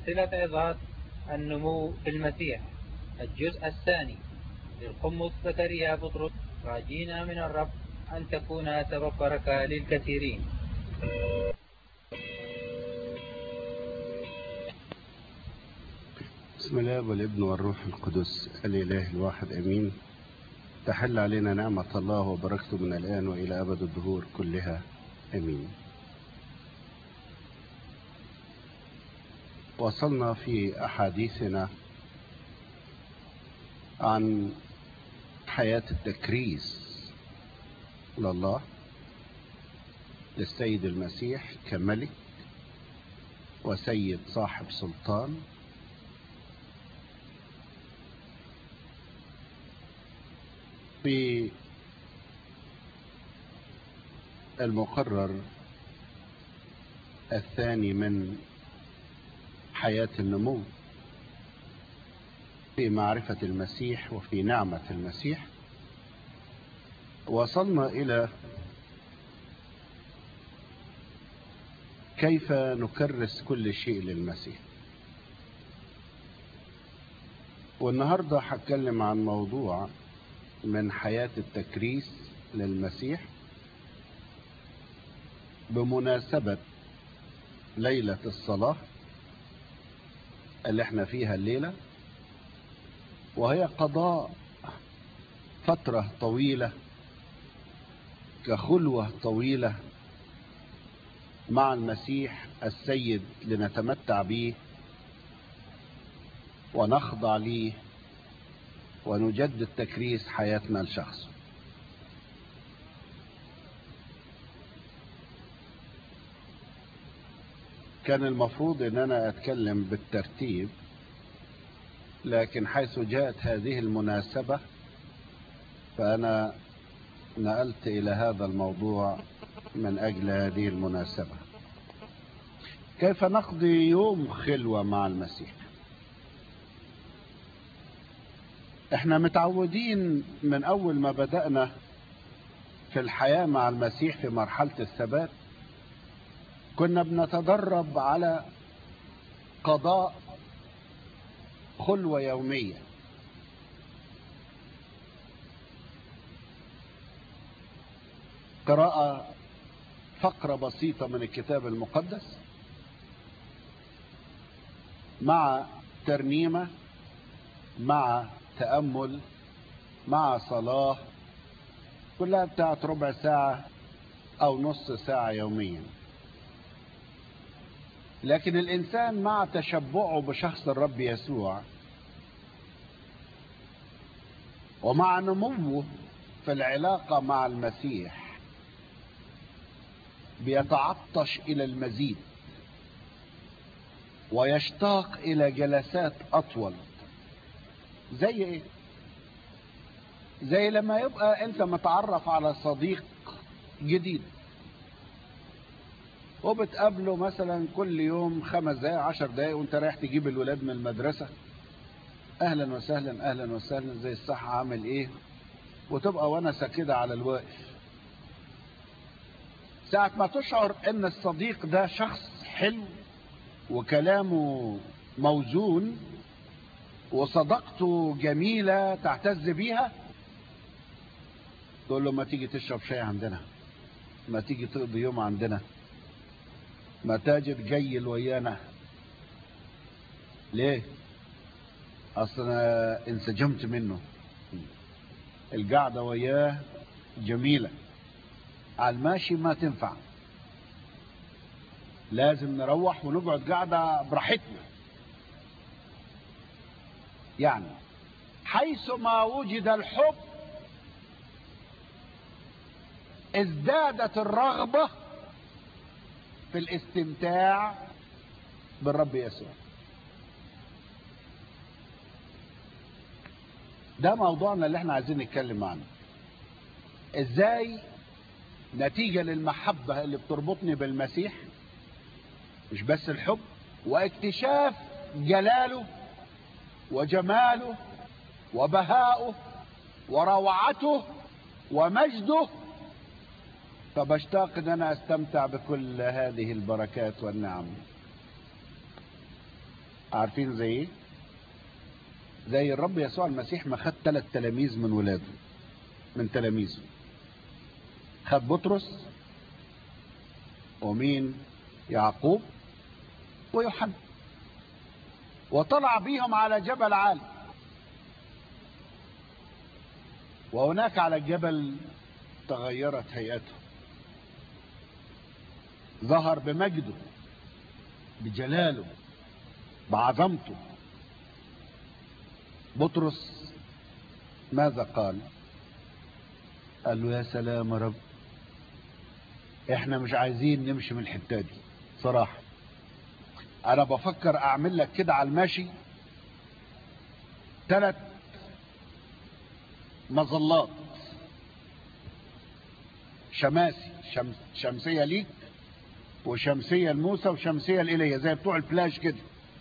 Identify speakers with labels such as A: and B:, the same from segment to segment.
A: سلسلة عظات النمو في المسيح الجزء الثاني للقمص زكريا بطرس راجينا من الرب أن تكون سبب بركة للكثيرين
B: بسم الله والابن والروح القدس الإله الواحد أمين تحل علينا نعمة الله وبركته من الآن وإلى أبد الدهور كلها أمين وصلنا في أحاديثنا عن حياة التكريس لله للسيد المسيح كملك وسيد صاحب سلطان في المقرر الثاني من حياة النمو في معرفة المسيح وفي نعمة المسيح وصلنا إلى كيف نكرس كل شيء للمسيح والنهاردة هتكلم عن موضوع من حياة التكريس للمسيح بمناسبة ليلة الصلاة اللي احنا فيها الليلة وهي قضاء فترة طويلة كخلوة طويلة مع المسيح السيد لنتمتع به ونخضع ليه ونجدد تكريس حياتنا لشخصه كان المفروض ان انا اتكلم بالترتيب لكن حيث جاءت هذه المناسبة فانا نقلت الى هذا الموضوع من اجل هذه المناسبة كيف نقضي يوم خلوة مع المسيح احنا متعودين من اول ما بدأنا في الحياة مع المسيح في مرحلة الثبات كنا بنتدرب على قضاء خلوة يومية قراءة فقرة بسيطة من الكتاب المقدس مع ترنيمة مع تأمل مع صلاة كلها بتاعت ربع ساعة أو نص ساعة يوميا لكن الإنسان مع تشبعه بشخص الرب يسوع ومع نموه في العلاقة مع المسيح بيتعطش إلى المزيد ويشتاق إلى جلسات أطول زي إيه؟ زي لما يبقى أنت متعرف على صديق جديد وبتقابله مثلا كل يوم خمس دقايق عشر دقايق وانت رايح تجيب الولاد من المدرسة اهلا وسهلا اهلا وسهلا زي الصحة عامل ايه وتبقى ونسة كده على الواقف ساعة ما تشعر ان الصديق ده شخص حلو وكلامه موزون وصداقته جميلة تعتز بيها تقول له ما تيجي تشرب شاي عندنا ما تيجي تقضي يوم عندنا ما تاجر جيل ويانا ليه اصل انا انسجمت منه القعدة وياه جميلة على الماشي ما تنفع لازم نروح ونقعد قاعدة براحتنا يعني حيث ما وجد الحب ازدادت الرغبة في الاستمتاع بالرب يسوع ده موضوعنا اللي احنا عايزين نتكلم عنه ازاي نتيجة للمحبة اللي بتربطني بالمسيح مش بس الحب واكتشاف جلاله وجماله وبهاؤه وروعته ومجده فبشتاق ان انا استمتع بكل هذه البركات والنعم عارفين زي ايه زي الرب يسوع المسيح ما خد ثلاث تلاميذ من ولاده من تلاميذه خد بطرس ومين يعقوب ويوحنا وطلع بيهم على جبل عالي وهناك على الجبل تغيرت هيئته ظهر بمجده بجلاله بعظمته بطرس ماذا قال قال له يا سلام يا رب احنا مش عايزين نمشي من الحته دي صراحه انا بفكر اعمل لك كده على الماشي ثلاث مظلات شماسي شمس شمسيه ليك وشمسيه لموسى وشمسيه لايليا زي بتوع البلاج كده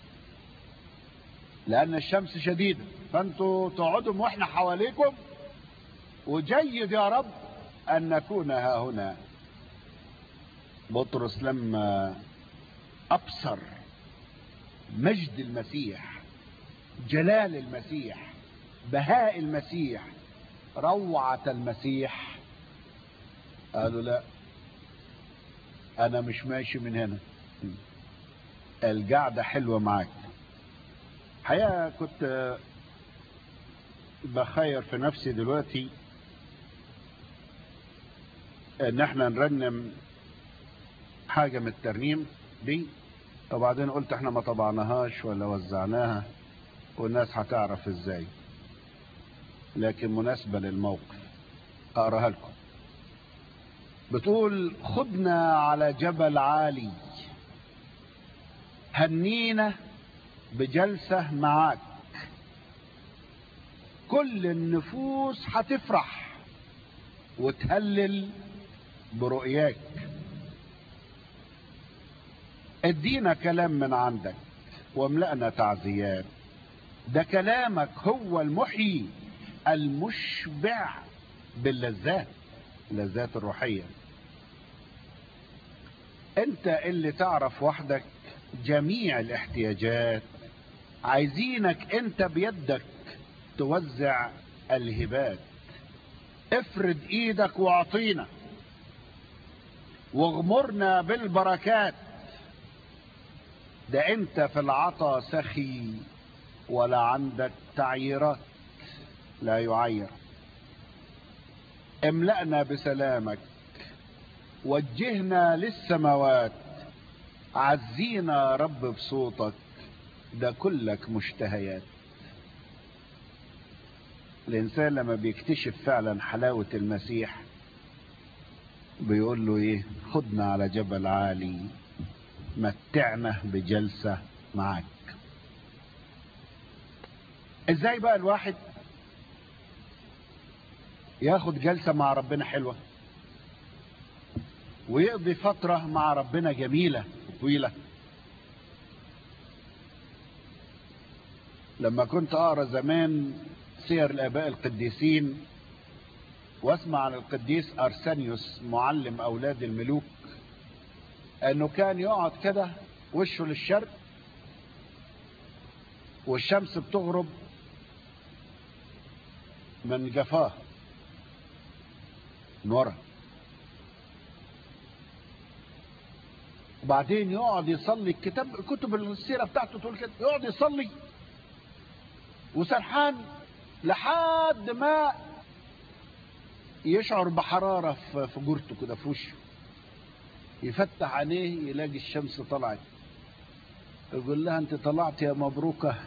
B: لان الشمس شديده فانتوا تقعدوا واحنا حواليكم وجيد يا رب ان نكون ها هنا بطرس لما ابصر مجد المسيح جلال المسيح بهاء المسيح روعة المسيح قالوا لا انا مش ماشي من هنا القعدة حلوة معاك حقيقة كنت بخير في نفسي دلوقتي ان احنا نرنم حاجة من الترنيم دي وبعدين قلت احنا ما طبعناهاش ولا وزعناها والناس هتعرف ازاي لكن مناسبة للموقف اقراها لكم بتقول خدنا على جبل عالي هنينا بجلسة معاك كل النفوس هتفرح وتهلل برؤياك ادينا كلام من عندك واملأنا تعزيات ده كلامك هو المحيي المشبع باللذات اللذات الروحية انت اللي تعرف وحدك جميع الاحتياجات عايزينك انت بيدك توزع الهبات افرد ايدك واعطينا واغمرنا بالبركات ده انت في العطا سخي ولا عندك تعييرات لا يعير املأنا بسلامك وجهنا للسماوات عزينا يا رب بصوتك ده كلك مشتهيات الانسان لما بيكتشف فعلا حلاوة المسيح بيقول له ايه خدنا على جبل عالي متعنا بجلسة معاك ازاي بقى الواحد ياخد جلسة مع ربنا حلوة ويقضي فترة مع ربنا جميلة طويلة لما كنت اقرا زمان سير الاباء القديسين واسمع عن القديس ارسانيوس معلم اولاد الملوك انه كان يقعد كده وشه للشرق والشمس بتغرب من جفاه من ورا وبعدين يقعد يصلي الكتاب كتب السيره بتاعته تقول كده يقعد يصلي وسرحان لحد ما يشعر بحراره في جورته كده في وشه يفتح عينيه يلاقي الشمس طلعت يقول لها انت طلعت يا مبروكه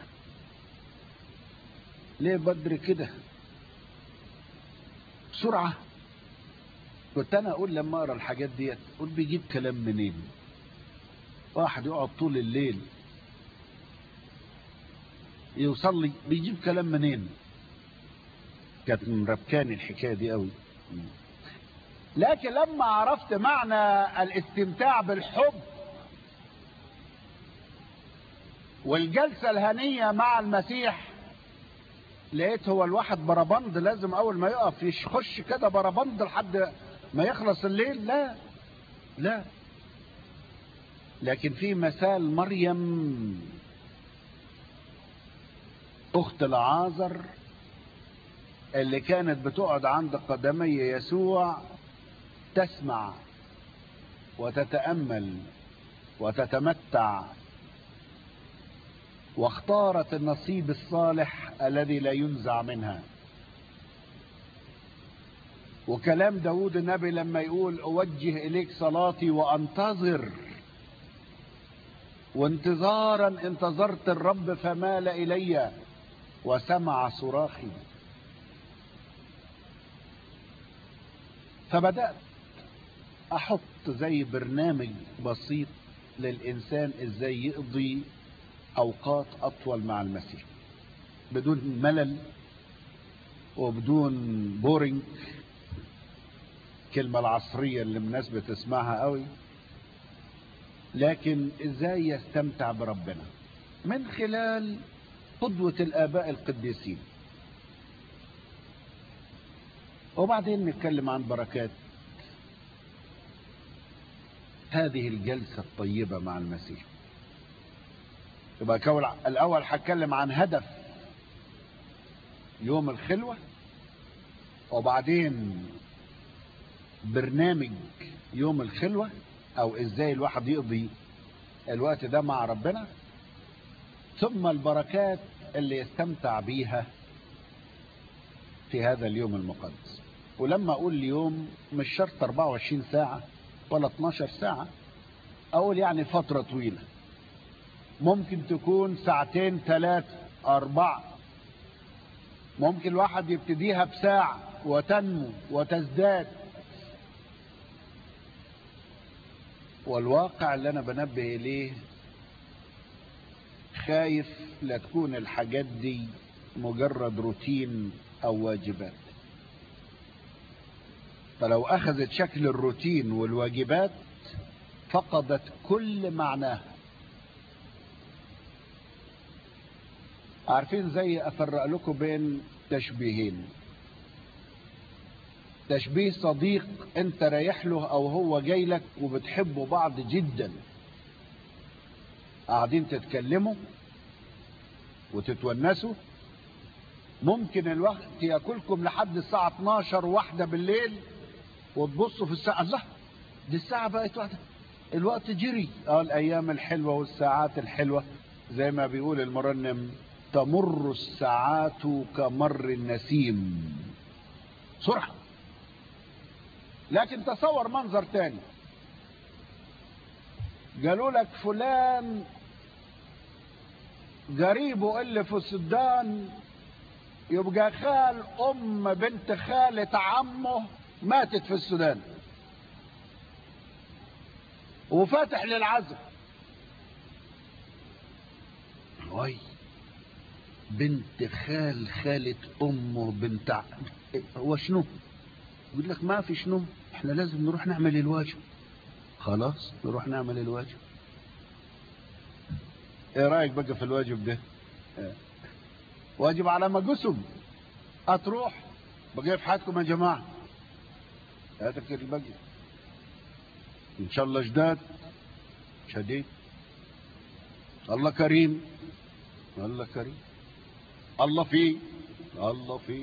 B: ليه بدري كده بسرعه كنت انا اقول لما اقرا الحاجات ديت اقول بيجيب كلام منين واحد يقعد طول الليل يصلي بيجيب كلام منين كانت مربكاني الحكايه دي قوي لكن لما عرفت معنى الاستمتاع بالحب والجلسة الهنية مع المسيح لقيت هو الواحد بربند لازم اول ما يقف يخش كده بربند لحد ما يخلص الليل لا لا لكن في مثال مريم اخت العازر اللي كانت بتقعد عند قدمي يسوع تسمع وتتامل وتتمتع واختارت النصيب الصالح الذي لا ينزع منها وكلام داود النبي لما يقول اوجه اليك صلاتي وانتظر وانتظارا انتظرت الرب فمال الي وسمع صراخي فبدات احط زي برنامج بسيط للانسان ازاي يقضي اوقات اطول مع المسيح بدون ملل وبدون بورينج الكلمة العصرية اللي الناس بتسمعها قوي لكن ازاي يستمتع بربنا من خلال قدوة الآباء القديسين وبعدين نتكلم عن بركات هذه الجلسة الطيبة مع المسيح يبقى كول الأول هتكلم عن هدف يوم الخلوة وبعدين برنامج يوم الخلوة او ازاي الواحد يقضي الوقت ده مع ربنا ثم البركات اللي يستمتع بيها في هذا اليوم المقدس ولما اقول اليوم مش شرط 24 ساعة ولا 12 ساعة اقول يعني فترة طويلة ممكن تكون ساعتين ثلاثة اربعة ممكن الواحد يبتديها بساعة وتنمو وتزداد والواقع اللي انا بنبه اليه خايف لا تكون الحاجات دي مجرد روتين او واجبات فلو اخذت شكل الروتين والواجبات فقدت كل معناها عارفين زي افرق لكم بين تشبيهين تشبيه صديق انت رايح له او هو جاي لك وبتحبوا بعض جدا قاعدين تتكلموا وتتونسوا ممكن الوقت ياكلكم لحد الساعة 12 واحدة بالليل وتبصوا في الساعة الله دي الساعة بقت واحدة الوقت جري اه الايام الحلوة والساعات الحلوة زي ما بيقول المرنم تمر الساعات كمر النسيم سرعه لكن تصور منظر تاني قالوا لك فلان قريبه اللي في السودان يبقى خال ام بنت خالة عمه ماتت في السودان وفاتح للعزم وي بنت خال خالة امه بنت ع... هو شنو يقول لك ما في شنو احنا لازم نروح نعمل الواجب خلاص نروح نعمل الواجب ايه رايك بقى في الواجب ده اه. واجب على ما قسم هتروح بقى في حياتكم يا جماعه هاتك البقي ان شاء الله جداد شديد الله كريم الله كريم الله فيه الله فيه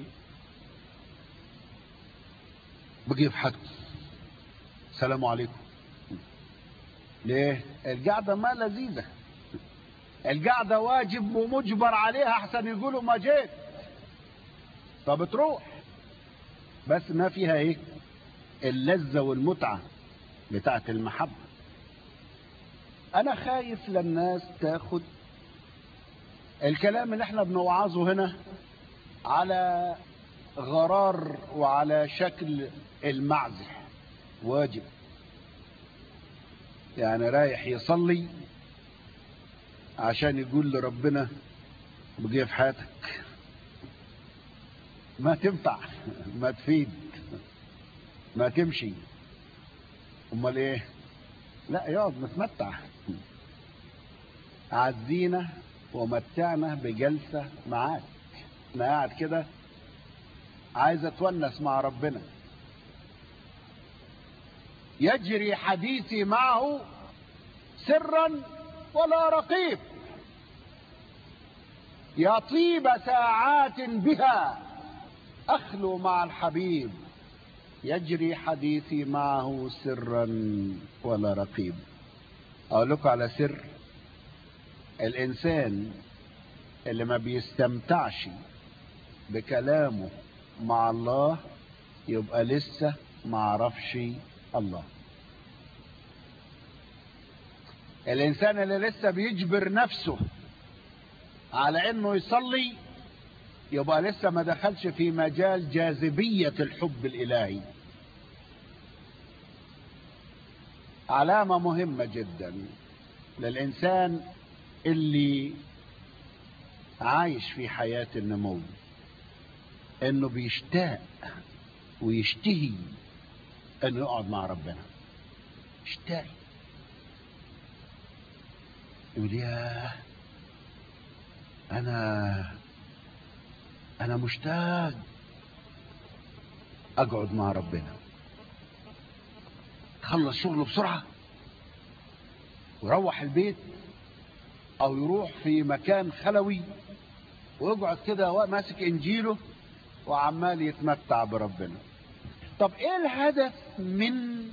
B: بقي في حدكم السلام عليكم ليه القعدة ما لذيذة القعدة واجب ومجبر عليها احسن يقولوا ما جيت طب تروح بس ما فيها ايه اللذة والمتعة بتاعت المحبة انا خايف للناس تاخد الكلام اللي احنا بنوعظه هنا على غرار وعلى شكل المعزح واجب يعني رايح يصلي عشان يقول لربنا بقي في حياتك ما تنفع ما تفيد ما تمشي امال ايه لا يقعد متمتع عزينا ومتعنا بجلسة معاك انا قاعد كده عايز اتونس مع ربنا يجري حديثي معه سرا ولا رقيب يا طيب ساعات بها أخلو مع الحبيب يجري حديثي معه سرا ولا رقيب أقول لكم على سر الإنسان اللي ما بيستمتعش بكلامه مع الله يبقى لسه ما عرفش الله الإنسان اللي لسه بيجبر نفسه على إنه يصلي يبقى لسه ما دخلش في مجال جاذبية الحب الإلهي علامة مهمة جدا للإنسان اللي عايش في حياة النمو إنه بيشتاق ويشتهي إنه يقعد مع ربنا يشتاق يقول يا أنا أنا مشتاق أقعد مع ربنا خلص شغله بسرعة ويروح البيت أو يروح في مكان خلوي ويقعد كده ماسك إنجيله وعمال يتمتع بربنا طب إيه الهدف من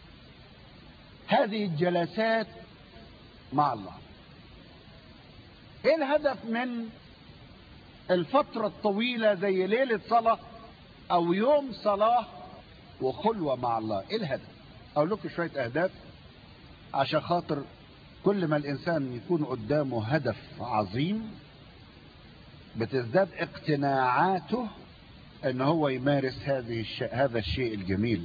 B: هذه الجلسات مع الله إيه الهدف من الفترة الطويلة زي ليلة صلاة أو يوم صلاة وخلوة مع الله إيه الهدف أقول لكم شوية أهداف عشان خاطر كل ما الإنسان يكون قدامه هدف عظيم بتزداد اقتناعاته ان هو يمارس هذه الش... هذا الشيء الجميل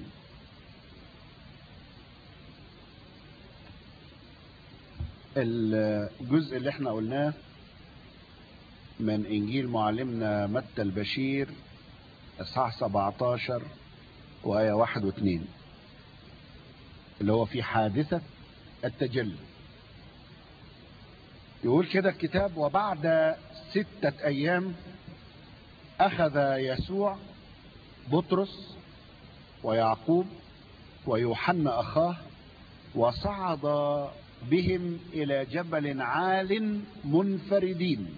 B: الجزء اللي احنا قلناه من انجيل معلمنا متى البشير اصحاح 17 وايه واحد واثنين اللي هو في حادثة التجلي يقول كده الكتاب وبعد ستة ايام اخذ يسوع بطرس ويعقوب ويوحنا اخاه وصعد بهم الى جبل عال منفردين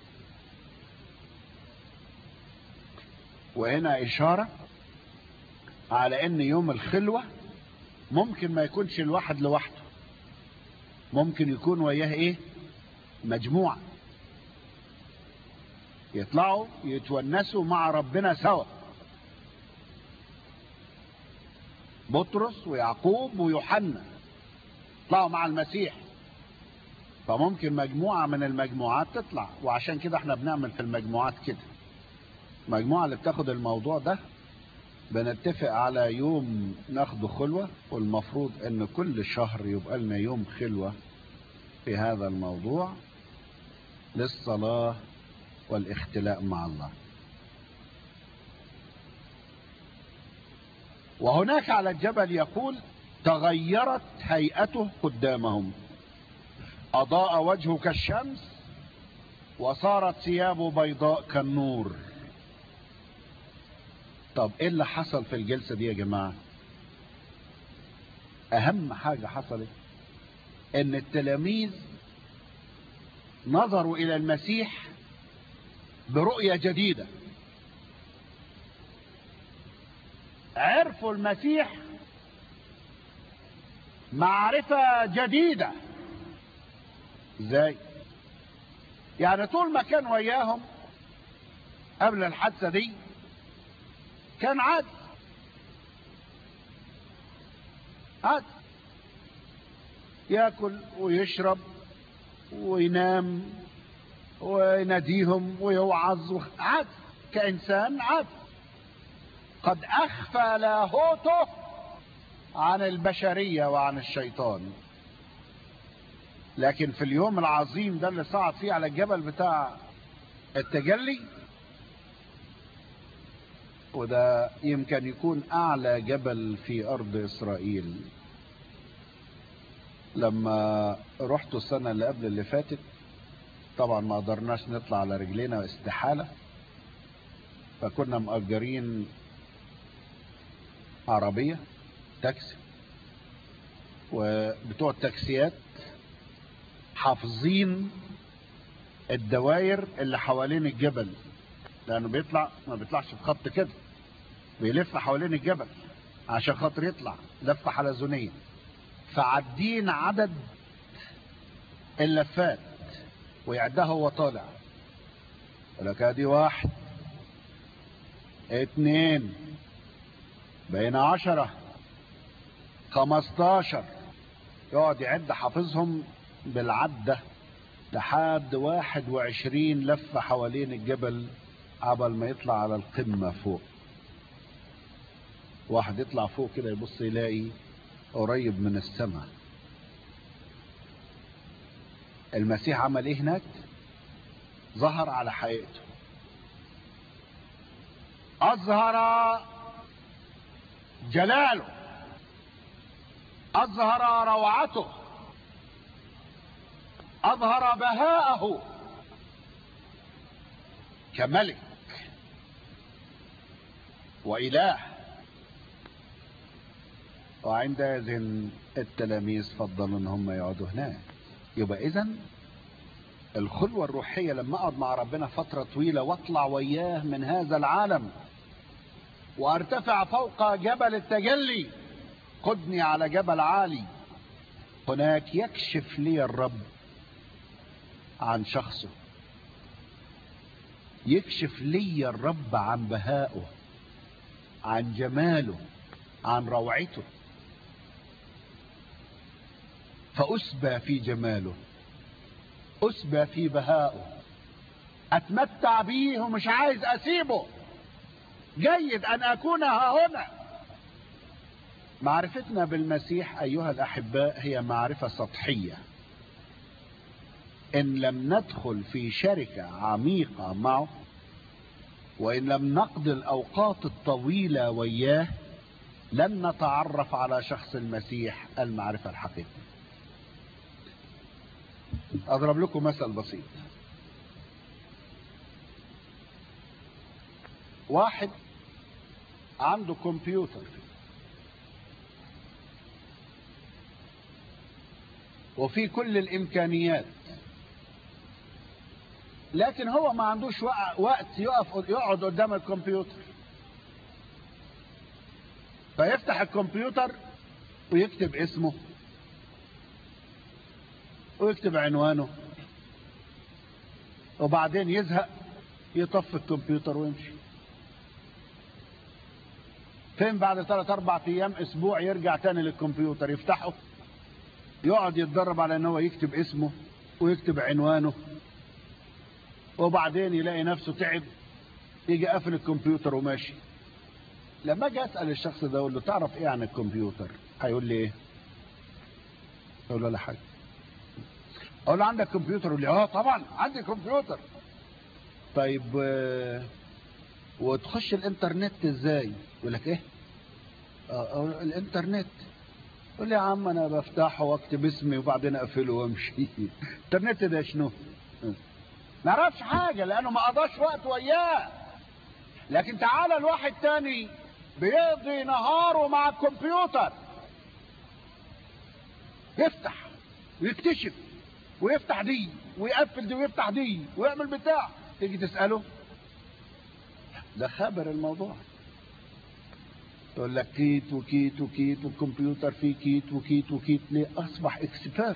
B: وهنا اشاره على ان يوم الخلوه ممكن ما يكونش الواحد لوحده ممكن يكون وياه ايه مجموعه يطلعوا يتونسوا مع ربنا سوا بطرس ويعقوب ويوحنا يطلعوا مع المسيح فممكن مجموعة من المجموعات تطلع وعشان كده احنا بنعمل في المجموعات كده المجموعة اللي بتاخد الموضوع ده بنتفق على يوم ناخده خلوة والمفروض ان كل شهر يبقى لنا يوم خلوة في هذا الموضوع للصلاة والاختلاء مع الله وهناك على الجبل يقول تغيرت هيئته قدامهم أضاء وجهه كالشمس وصارت ثيابه بيضاء كالنور طب ايه اللي حصل في الجلسة دي يا جماعة اهم حاجة حصلت ان التلاميذ نظروا الى المسيح برؤية جديدة عرفوا المسيح معرفة جديدة ازاي يعني طول ما كان وياهم قبل الحادثة دي كان عاد عاد ياكل ويشرب وينام ويناديهم ويوعظ عاد كإنسان عاد قد أخفى لاهوته عن البشرية وعن الشيطان لكن في اليوم العظيم ده اللي صعد فيه على الجبل بتاع التجلي وده يمكن يكون أعلى جبل في أرض إسرائيل لما رحت السنة اللي قبل اللي فاتت طبعا ما قدرناش نطلع على رجلينا استحالة فكنا مأجرين عربية تاكسي وبتوع التاكسيات حافظين الدواير اللي حوالين الجبل لانه بيطلع ما بيطلعش في خط كده بيلف حوالين الجبل عشان خاطر يطلع لفة حلزونية فعدين عدد اللفات ويعدها وهو طالع لك ادي واحد اتنين بين عشرة خمستاشر يقعد يعد حافظهم بالعدة لحد واحد وعشرين لفة حوالين الجبل عبل ما يطلع على القمة فوق واحد يطلع فوق كده يبص يلاقي قريب من السماء المسيح عمل ايه هناك ظهر على حقيقته اظهر جلاله اظهر روعته اظهر بهاءه كملك واله وعندئذ التلاميذ فضلوا ان هم يقعدوا هناك يبقى اذا الخلوة الروحية لما اقعد مع ربنا فترة طويلة واطلع وياه من هذا العالم وارتفع فوق جبل التجلي خدني على جبل عالي هناك يكشف لي الرب عن شخصه يكشف لي الرب عن بهائه عن جماله عن روعته فأسبى في جماله أسبى في بهائه أتمتع بيه ومش عايز أسيبه جيد أن أكون ها هنا معرفتنا بالمسيح أيها الأحباء هي معرفة سطحية إن لم ندخل في شركة عميقة معه وإن لم نقضي الأوقات الطويلة وياه لن نتعرف على شخص المسيح المعرفة الحقيقية أضرب لكم مثل بسيط واحد عنده كمبيوتر وفي كل الإمكانيات لكن هو ما عندوش وقت يقف يقعد قدام الكمبيوتر فيفتح الكمبيوتر ويكتب اسمه ويكتب عنوانه وبعدين يزهق يطفي الكمبيوتر ويمشي فين بعد ثلاث اربع ايام اسبوع يرجع تاني للكمبيوتر يفتحه يقعد يتدرب على ان هو يكتب اسمه ويكتب عنوانه وبعدين يلاقي نفسه تعب يجي قافل الكمبيوتر وماشي لما اجي اسال الشخص ده اقول له تعرف ايه عن الكمبيوتر هيقول لي ايه اقول له لا حاجه اقول له عندك كمبيوتر يقول لي اه طبعا عندي كمبيوتر طيب آه، وتخش الانترنت ازاي يقول لك ايه آه الانترنت يقول لي يا عم انا بفتحه واكتب اسمي وبعدين اقفله وامشي الانترنت ده شنو ما يعرفش حاجه لانه ما قضاش وقت وياه لكن تعالى الواحد تاني بيقضي نهاره مع الكمبيوتر يفتح ويكتشف ويفتح دي ويقفل دي ويفتح دي ويعمل بتاع تيجي تسأله ده خبر الموضوع تقول لك كيت وكيت وكيت والكمبيوتر فيه كيت وكيت وكيت ليه اصبح اكسبيرت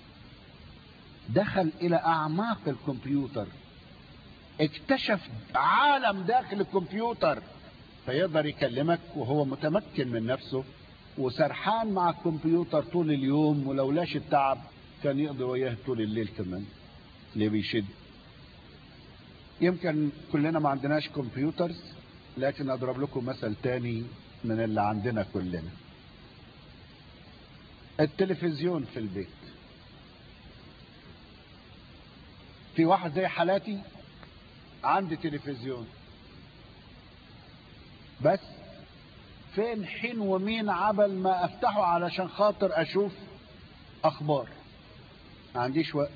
B: دخل الى اعماق الكمبيوتر اكتشف عالم داخل الكمبيوتر فيقدر يكلمك وهو متمكن من نفسه وسرحان مع الكمبيوتر طول اليوم ولولاش التعب كان يقضي وياه طول الليل كمان ليه بيشد يمكن كلنا ما عندناش كمبيوترز لكن اضرب لكم مثل تاني من اللي عندنا كلنا التلفزيون في البيت في واحد زي حالاتي عندي تلفزيون بس فين حين ومين عبل ما افتحه علشان خاطر اشوف اخبار ما عنديش وقت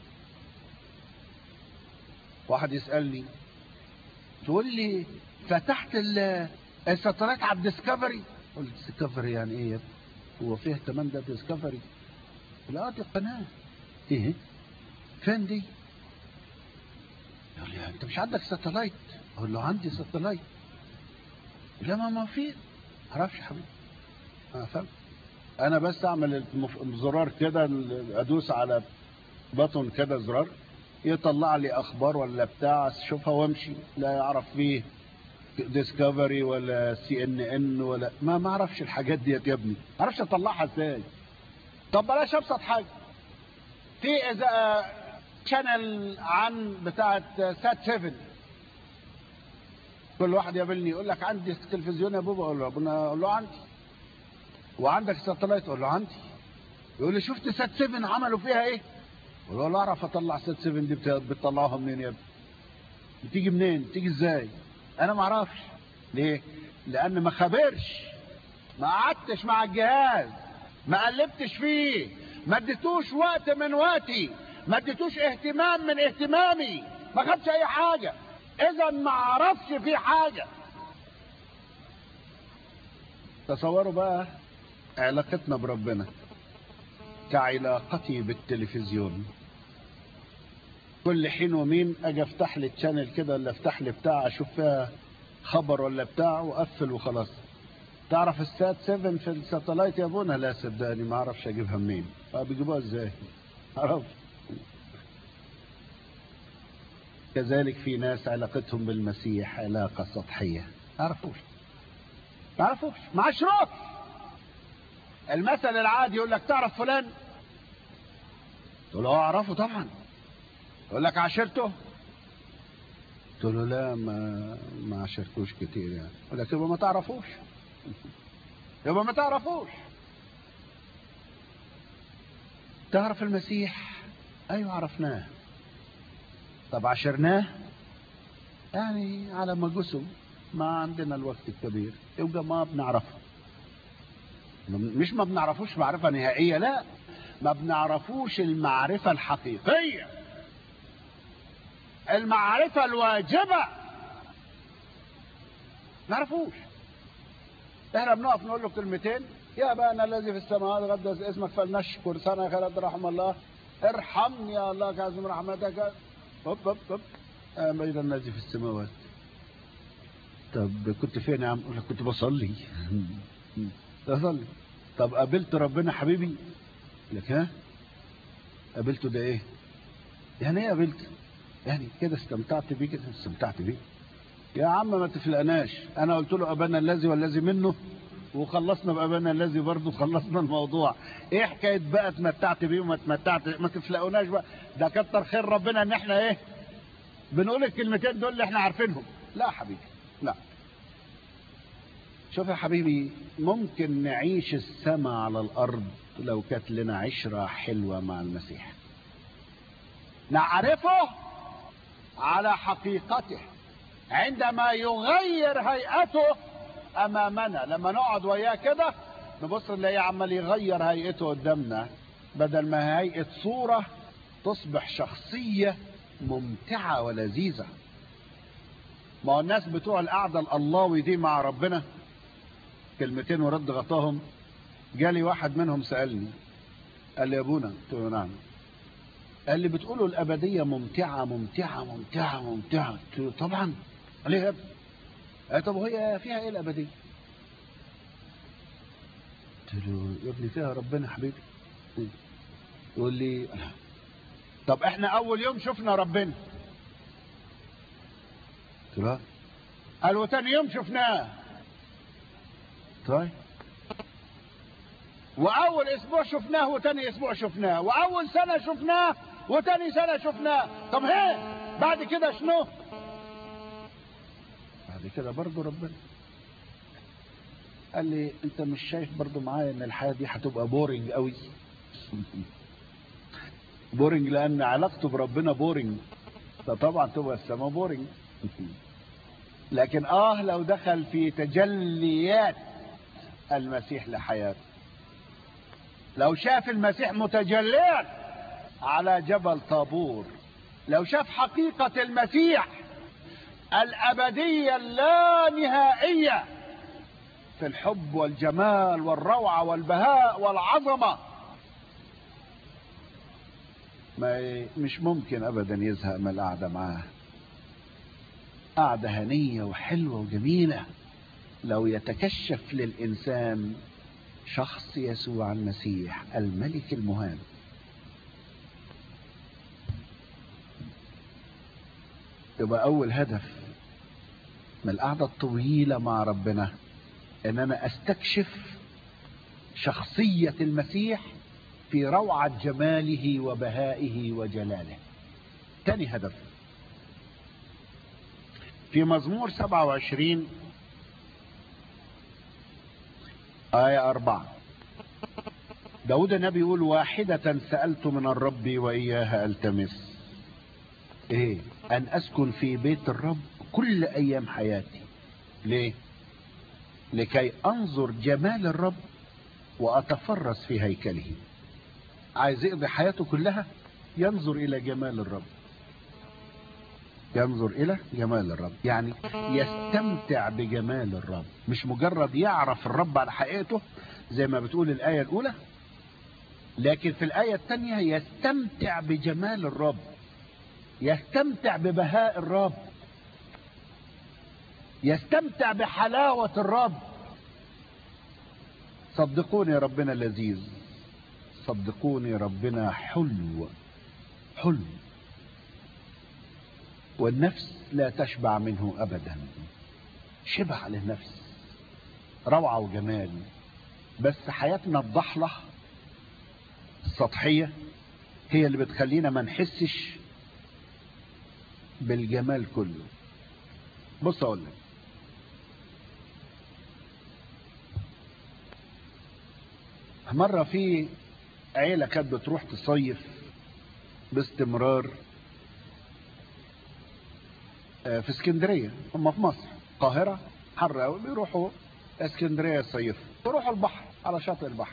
B: واحد يسألني تقول لي فتحت الساتلايت على الديسكفري قلت ديسكفري يعني ايه يا ابني؟ هو فيه كمان ده ديسكفري لا دي قناة ايه فين دي يقول لي انت مش عندك ساتلايت اقول له عندي ساتلايت لا ما ما في معرفش يا حبيبي ما فهمت انا بس اعمل المف- الزرار كده ادوس على بطن كده زرار يطلع لي اخبار ولا بتاع اشوفها وامشي لا يعرف فيه ديسكفري ولا سي ان ان ولا ما ما اعرفش الحاجات ديت يا ابني ما اعرفش اطلعها ازاي طب بلاش ابسط حاجه في اذا شانل عن بتاعه سات 7 كل واحد يقابلني يقول لك عندي تلفزيون يا بابا اقول له ابونا اقول له عندي وعندك ساتلايت اقول له عندي يقول لي شفت سات 7 عملوا فيها ايه اقول له لا اعرف اطلع سات 7 دي بت- بتطلعوها منين يا ابني بتيجي منين بتيجي ازاي انا ما اعرفش ليه لان ما خبرش ما قعدتش مع الجهاز ما قلبتش فيه ما اديتوش وقت من وقتي ما اديتوش اهتمام من اهتمامي ما خدش اي حاجه اذا ما اعرفش فيه حاجه تصوروا بقى علاقتنا بربنا كعلاقتي بالتلفزيون كل حين ومين اجي افتح لي تشانل كده ولا افتح لي بتاع اشوف فيها خبر ولا بتاع واقفل وخلاص تعرف السات 7 في الساتلايت يا ابونا لا صدقني ما اعرفش اجيبها منين طب بيجيبوها ازاي اعرف كذلك في ناس علاقتهم بالمسيح علاقة سطحية ما يعرفوش ما يعرفوش مع شروط المثل العادي يقول لك تعرف فلان تقول له اه اعرفه طبعا يقول لك عاشرته قلت له لا ما ما عاشرتوش كتير يعني يقول لك يبقى ما تعرفوش يبقى ما تعرفوش تعرف المسيح ايوه عرفناه طب عاشرناه يعني على ما جسم ما عندنا الوقت الكبير يبقى ما بنعرفه مش ما بنعرفوش معرفة نهائية لا ما بنعرفوش المعرفة الحقيقية المعرفة الواجبة نعرفوش احنا بنقف نقول له كلمتين يا ابانا الذي في السماوات قدس اسمك فلنشكر سنة خيرات رحم الله ارحمني يا الله كعظم رحمتك هوب هوب هوب امين الذي في السماوات طب كنت فين يا عم؟ اقول لك كنت بصلي بصلي طب قابلت ربنا حبيبي؟ لك ها؟ قابلته ده ايه؟ يعني ايه قابلته؟ يعني كده استمتعت بيه كده استمتعت بيه يا عم ما تفلقناش انا قلت له ابانا الذي والذي منه وخلصنا بابانا الذي برضه خلصنا الموضوع ايه حكايه بقى اتمتعت بيه وما اتمتعت ما تفلقوناش بقى ده كتر خير ربنا ان احنا ايه بنقول الكلمتين دول اللي احنا عارفينهم لا يا حبيبي لا شوف يا حبيبي ممكن نعيش السماء على الارض لو كانت لنا عشره حلوه مع المسيح نعرفه على حقيقته عندما يغير هيئته امامنا لما نقعد وياه كده نبص نلاقيه عمال يغير هيئته قدامنا بدل ما هيئه صوره تصبح شخصيه ممتعه ولذيذه ما هو الناس بتوع القعده الاللاوي دي مع ربنا كلمتين ورد غطاهم جالي واحد منهم سالني قال لي يا ابونا قلت له نعم قال لي بتقولوا الأبدية ممتعة ممتعة ممتعة ممتعة قلت له طبعا قال لي يا ابني قال طب وهي فيها ايه الأبدية قلت له يا ابني فيها ربنا حبيبي يقول لي طب احنا أول يوم شفنا ربنا قلت له قال وتاني يوم شفناه طيب واول اسبوع شفناه وتاني اسبوع شفناه واول سنه شفناه وتاني سنه شفناه طب هي بعد كده شنو بعد كده برضه ربنا قال لي انت مش شايف برضه معايا ان الحياه دي هتبقى بورنج قوي بورنج لان علاقته بربنا بورنج فطبعا تبقى السماء بورنج لكن اه لو دخل في تجليات المسيح لحياته لو شاف المسيح متجليا على جبل طابور لو شاف حقيقة المسيح الأبدية اللانهائية في الحب والجمال والروعة والبهاء والعظمة ما مش ممكن أبدا يزهق من القعدة معاه قعدة هنية وحلوة وجميلة لو يتكشف للإنسان شخص يسوع المسيح الملك المهاب يبقى أول هدف من القعدة الطويلة مع ربنا إن أنا أستكشف شخصية المسيح في روعة جماله وبهائه وجلاله تاني هدف في مزمور 27 آية أربعة داود النبي يقول واحدة سألت من الرب وإياها ألتمس إيه أن أسكن في بيت الرب كل أيام حياتي ليه لكي أنظر جمال الرب وأتفرس في هيكله عايز يقضي حياته كلها ينظر إلى جمال الرب ينظر إلى جمال الرب يعني يستمتع بجمال الرب مش مجرد يعرف الرب على حقيقته زي ما بتقول الآية الأولى لكن في الآية الثانية يستمتع بجمال الرب يستمتع ببهاء الرب يستمتع بحلاوة الرب صدقوني ربنا لذيذ صدقوني ربنا حلو حلو والنفس لا تشبع منه ابدا شبع للنفس روعة وجمال بس حياتنا الضحلة السطحية هي اللي بتخلينا ما نحسش بالجمال كله بص اقول لك مرة في عيلة كانت بتروح تصيف باستمرار في اسكندرية هم في مصر القاهرة حر قوي بيروحوا اسكندرية يصيفوا يروحوا البحر على شاطئ البحر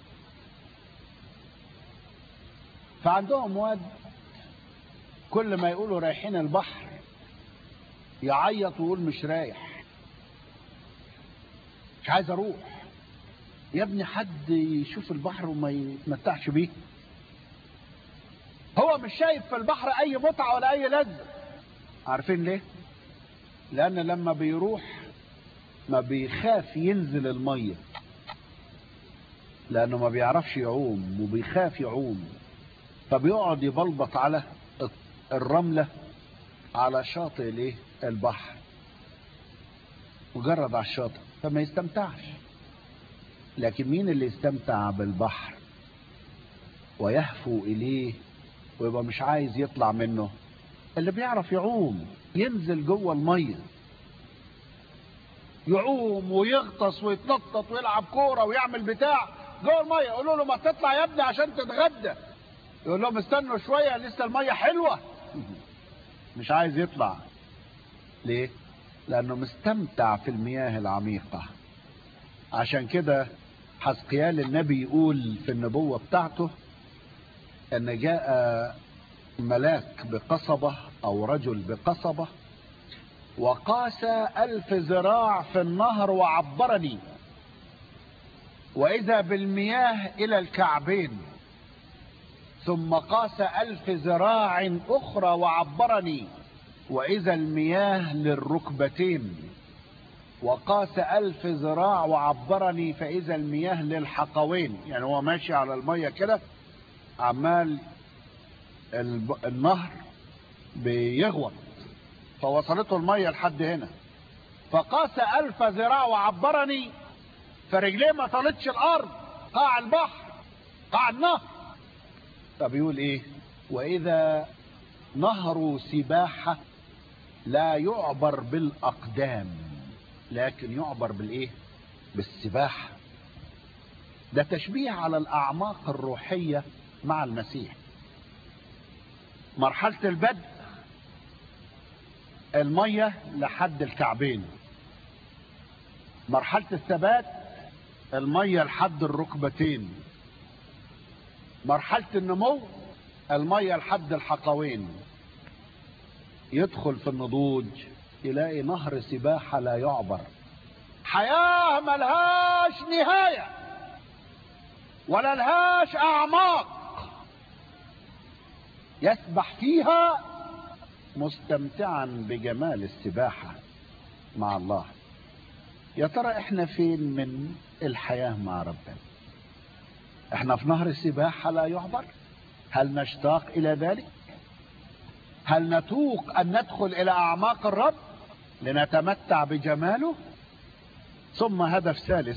B: فعندهم واد كل ما يقولوا رايحين البحر يعيط ويقول مش رايح مش عايز اروح يا ابني حد يشوف البحر وما يتمتعش بيه هو مش شايف في البحر اي متعة ولا اي لذة عارفين ليه لان لما بيروح ما بيخاف ينزل المية لانه ما بيعرفش يعوم وبيخاف يعوم فبيقعد يبلبط على الرملة على شاطئ الايه البحر مجرد على الشاطئ فما يستمتعش لكن مين اللي يستمتع بالبحر ويهفو اليه ويبقى مش عايز يطلع منه اللي بيعرف يعوم ينزل جوه الميه يعوم ويغطس ويتنطط ويلعب كوره ويعمل بتاع جوه الميه يقولوا له ما تطلع يا ابني عشان تتغدى يقول لهم استنوا شويه لسه الميه حلوه مش عايز يطلع ليه لانه مستمتع في المياه العميقه عشان كده حسقيال النبي يقول في النبوة بتاعته ان جاء ملاك بقصبة او رجل بقصبة وقاس الف ذراع في النهر وعبرني واذا بالمياه الى الكعبين ثم قاس الف ذراع اخرى وعبرني واذا المياه للركبتين وقاس ألف ذراع وعبرني فإذا المياه للحقوين يعني هو ماشي على المية كده عمال النهر بيغوط فوصلته المية لحد هنا فقاس ألف ذراع وعبرني فرجليه ما طالتش الأرض قاع البحر قاع النهر فبيقول إيه وإذا نهر سباحة لا يعبر بالأقدام لكن يعبر بالايه بالسباحة ده تشبيه على الاعماق الروحية مع المسيح مرحلة البدء المية لحد الكعبين مرحلة الثبات المية لحد الركبتين مرحلة النمو المية لحد الحقوين يدخل في النضوج يلاقي نهر سباحة لا يعبر حياة ملهاش نهاية ولا لهاش أعماق يسبح فيها مستمتعا بجمال السباحة مع الله يا ترى احنا فين من الحياة مع ربنا احنا في نهر السباحة لا يعبر هل نشتاق الى ذلك هل نتوق ان ندخل الى اعماق الرب لنتمتع بجماله ثم هدف ثالث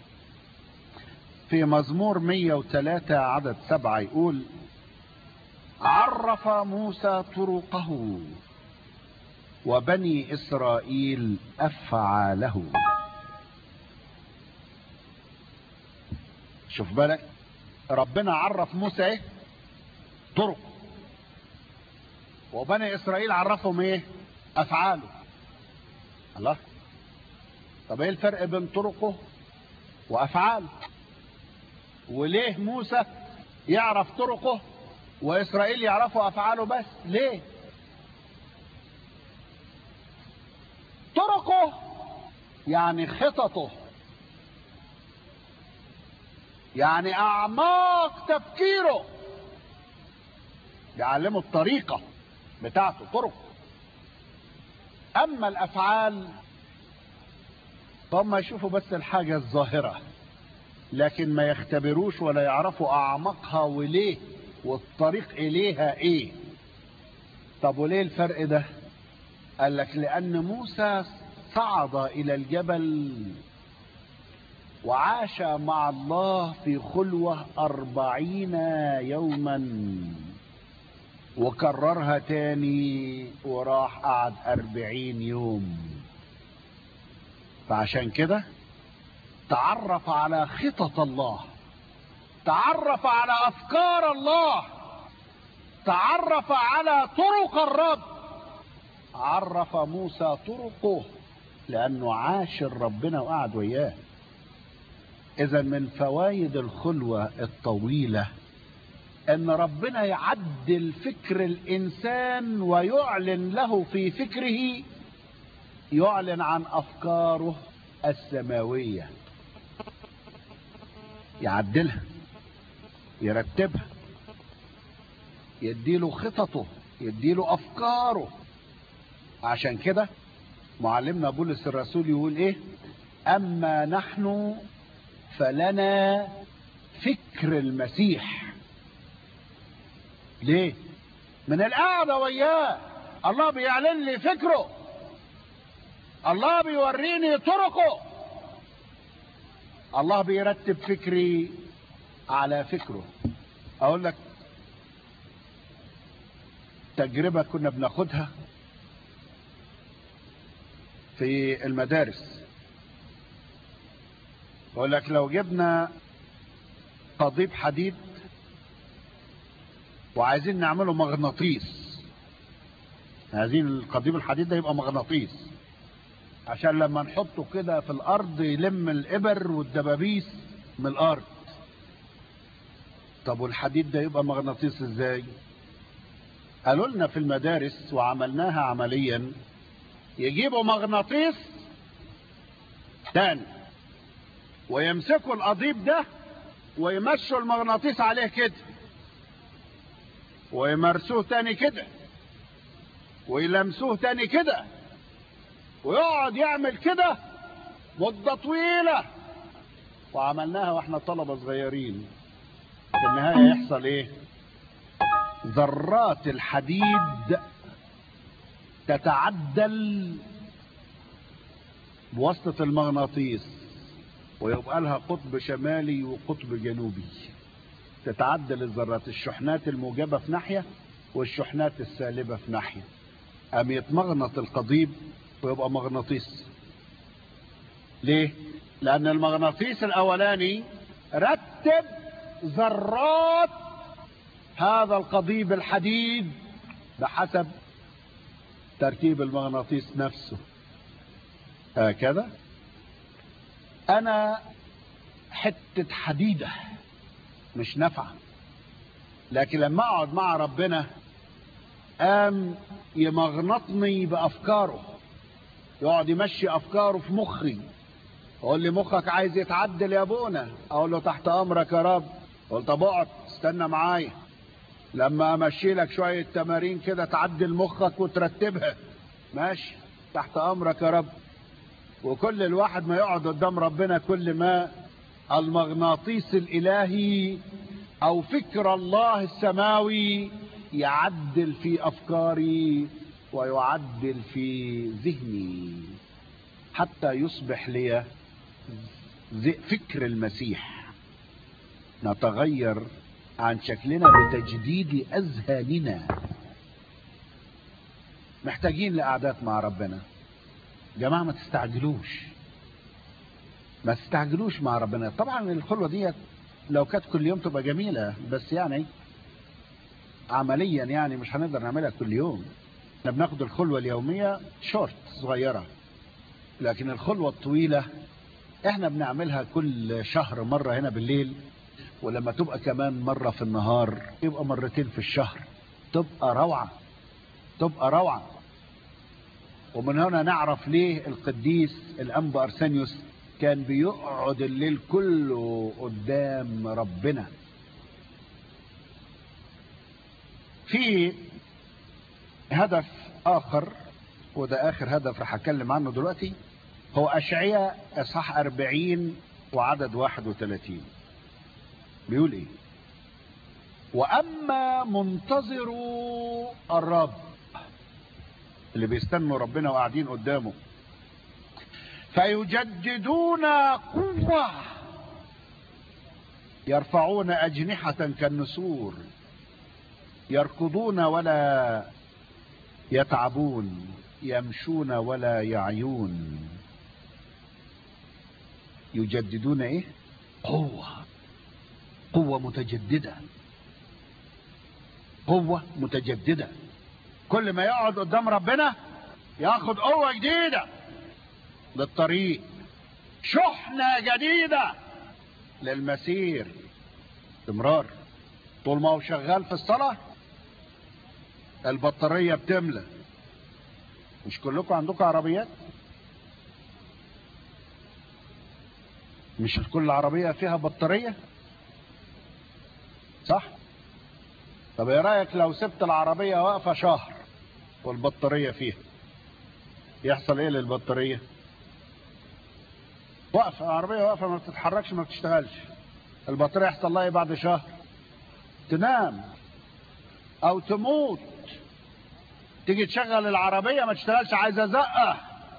B: في مزمور 103 عدد سبعة يقول عرف موسى طرقه وبني إسرائيل أفعاله شوف بالك ربنا عرف موسى ايه طرق وبني إسرائيل عرفهم ايه أفعاله الله طب ايه الفرق بين طرقه وأفعاله وليه موسى يعرف طرقه وإسرائيل يعرفوا أفعاله بس ليه طرقه يعني خططه يعني أعماق تفكيره بيعلمه الطريقة بتاعته طرقه أما الأفعال فهم يشوفوا بس الحاجة الظاهرة لكن ما يختبروش ولا يعرفوا أعماقها وليه والطريق إليها إيه طب وليه الفرق ده قال لك لأن موسى صعد إلى الجبل وعاش مع الله في خلوة أربعين يوما وكررها تاني وراح قعد أربعين يوم فعشان كده تعرف على خطط الله تعرف على افكار الله تعرف على طرق الرب عرف موسى طرقه لانه عاشر ربنا وقعد وياه اذا من فوائد الخلوه الطويله ان ربنا يعدل فكر الانسان ويعلن له في فكره يعلن عن افكاره السماويه يعدلها يرتبها يديله خططه يديله افكاره عشان كده معلمنا بولس الرسول يقول ايه اما نحن فلنا فكر المسيح ليه من القعدة وياه الله بيعلن لي فكره الله بيوريني طرقه الله بيرتب فكري على فكره اقول لك تجربة كنا بناخدها في المدارس بقول لك لو جبنا قضيب حديد وعايزين نعمله مغناطيس عايزين القضيب الحديد ده يبقى مغناطيس عشان لما نحطه كده في الارض يلم الابر والدبابيس من الارض طب والحديد ده يبقى مغناطيس ازاي قالوا لنا في المدارس وعملناها عمليا يجيبوا مغناطيس تاني ويمسكوا القضيب ده ويمشوا المغناطيس عليه كده ويمرسوه تاني كده ويلمسوه تاني كده ويقعد يعمل كده مدة طويلة وعملناها واحنا طلبة صغيرين في النهاية يحصل ايه ذرات الحديد تتعدل بواسطة المغناطيس ويبقى لها قطب شمالي وقطب جنوبي تتعدل الذرات الشحنات الموجبة في ناحية والشحنات السالبة في ناحية أم يتمغنط القضيب ويبقى مغناطيس ليه لأن المغناطيس الأولاني رتب ذرات هذا القضيب الحديد بحسب ترتيب المغناطيس نفسه هكذا انا حتة حديدة مش نافعة لكن لما اقعد مع ربنا قام يمغنطني بافكاره يقعد يمشي افكاره في مخي اقول لي مخك عايز يتعدل يا ابونا اقول له تحت امرك يا رب قلت طب اقعد استنى معايا لما امشي لك شوية تمارين كده تعدل مخك وترتبها ماشي تحت امرك يا رب وكل الواحد ما يقعد قدام ربنا كل ما المغناطيس الالهي او فكر الله السماوي يعدل في افكاري ويعدل في ذهني حتى يصبح لي فكر المسيح نتغير عن شكلنا بتجديد اذهاننا محتاجين لقعدات مع ربنا جماعة ما تستعجلوش ما تستعجلوش مع ربنا طبعا الخلوة ديت لو كانت كل يوم تبقى جميلة بس يعني عمليا يعني مش هنقدر نعملها كل يوم احنا بناخد الخلوة اليومية شورت صغيرة لكن الخلوة الطويلة احنا بنعملها كل شهر مرة هنا بالليل ولما تبقى كمان مرة في النهار يبقى مرتين في الشهر تبقى روعة تبقى روعة ومن هنا نعرف ليه القديس الأنبا أرسانيوس كان بيقعد الليل كله قدام ربنا في هدف آخر وده آخر هدف رح أتكلم عنه دلوقتي هو أشعياء إصحاح 40 وعدد 31 بيقول إيه وأما منتظروا الرب اللي بيستنوا ربنا وقاعدين قدامه فيجددون قوة يرفعون أجنحة كالنسور يركضون ولا يتعبون يمشون ولا يعيون يجددون ايه قوة قوة متجددة قوة متجددة كل ما يقعد قدام ربنا ياخد قوة جديدة للطريق شحنة جديدة للمسير استمرار طول ما هو شغال في الصلاة البطارية بتملى مش كلكم عندكم عربيات مش كل عربية فيها بطارية صح طب ايه رأيك لو سبت العربية واقفة شهر والبطارية فيها يحصل ايه للبطارية واقفة العربية واقفة ما بتتحركش ما بتشتغلش البطارية يحصل لها ايه بعد شهر تنام او تموت تيجي تشغل العربية ما تشتغلش عايزة زقة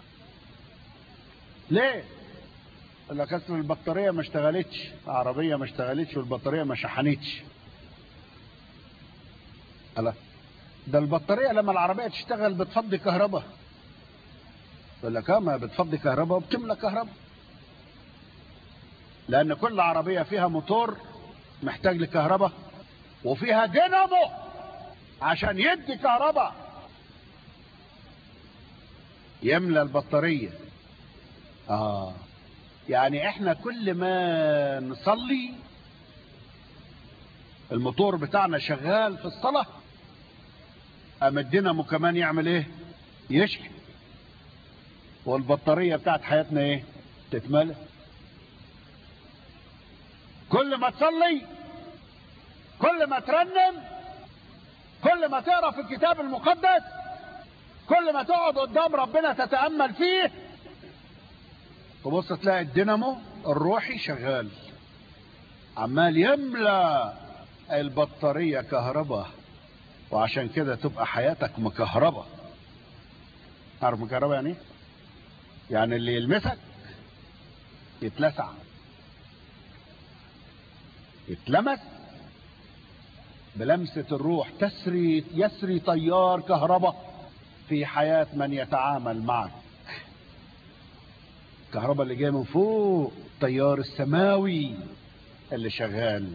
B: ليه يقول لك اصل البطارية ما اشتغلتش العربية ما اشتغلتش والبطارية ما شحنتش الله ده البطارية لما العربية تشتغل بتفضي كهرباء يقول لك اه ما بتفضي كهرباء وبتملى كهرباء لان كل عربية فيها موتور محتاج لكهرباء وفيها دينامو عشان يدي كهرباء يملى البطارية اه يعني احنا كل ما نصلي الموتور بتاعنا شغال في الصلاة اما الدينامو كمان يعمل ايه يشحن والبطارية بتاعت حياتنا ايه تتملى كل ما تصلي كل ما ترنم كل ما تقرا في الكتاب المقدس كل ما تقعد قدام ربنا تتامل فيه تبص تلاقي الدينامو الروحي شغال عمال يملى البطاريه كهرباء وعشان كده تبقى حياتك مكهربة عارف مكهربة يعني يعني اللي يلمسك يتلسع يتلمس بلمسة الروح تسري يسري تيار كهرباء في حياة من يتعامل معك الكهرباء اللي جايه من فوق التيار السماوي اللي شغال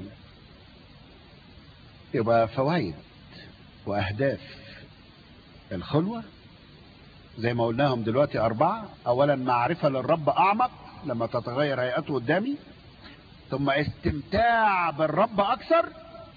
B: يبقى فوائد واهداف الخلوة زي ما قلناهم دلوقتي اربعة اولا معرفة للرب اعمق لما تتغير هيئته قدامي ثم استمتاع بالرب اكثر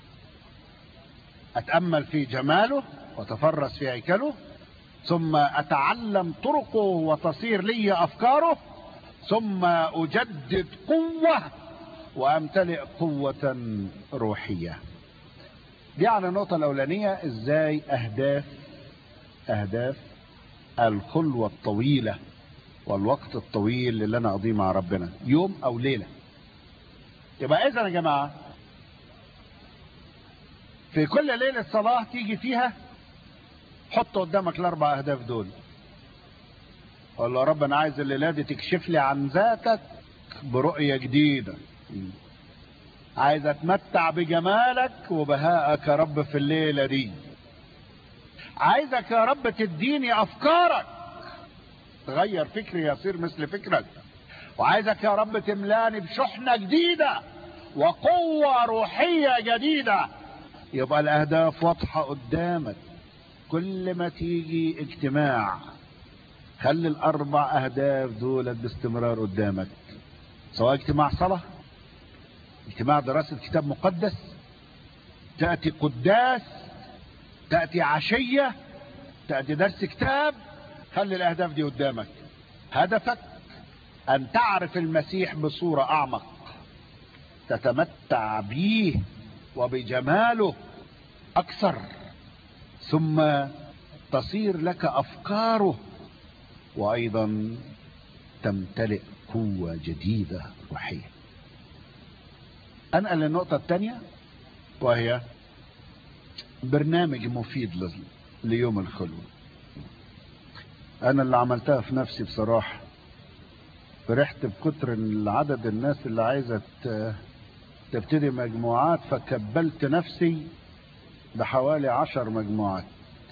B: اتامل في جماله وتفرس في هيكله ثم اتعلم طرقه وتصير لي افكاره ثم اجدد قوة وامتلئ قوة روحية دي على النقطة الأولانية إزاي أهداف أهداف الخلوة الطويلة والوقت الطويل اللي أنا أقضيه مع ربنا يوم أو ليلة يبقى إذا يا جماعة في كل ليلة صلاة تيجي فيها حط قدامك الأربع أهداف دول قول له يا رب أنا عايز الليلة دي تكشف لي عن ذاتك برؤية جديدة عايز أتمتع بجمالك وبهائك يا رب في الليلة دي عايزك يا رب تديني أفكارك تغير فكري يصير مثل فكرك وعايزك يا رب تملاني بشحنة جديدة وقوة روحية جديدة يبقى الأهداف واضحة قدامك كل ما تيجي اجتماع خلي الأربع أهداف دول باستمرار قدامك سواء اجتماع صلاة اجتماع دراسة كتاب مقدس تأتي قداس تأتي عشية تأتي درس كتاب خلي الأهداف دي قدامك هدفك أن تعرف المسيح بصورة أعمق تتمتع به وبجماله أكثر ثم تصير لك أفكاره وأيضا تمتلئ قوة جديدة روحية أنقل للنقطة الثانية وهي برنامج مفيد ليوم الخلوة أنا اللي عملتها في نفسي بصراحة فرحت بكتر عدد الناس اللي عايزة تبتدي مجموعات فكبلت نفسي بحوالي عشر مجموعات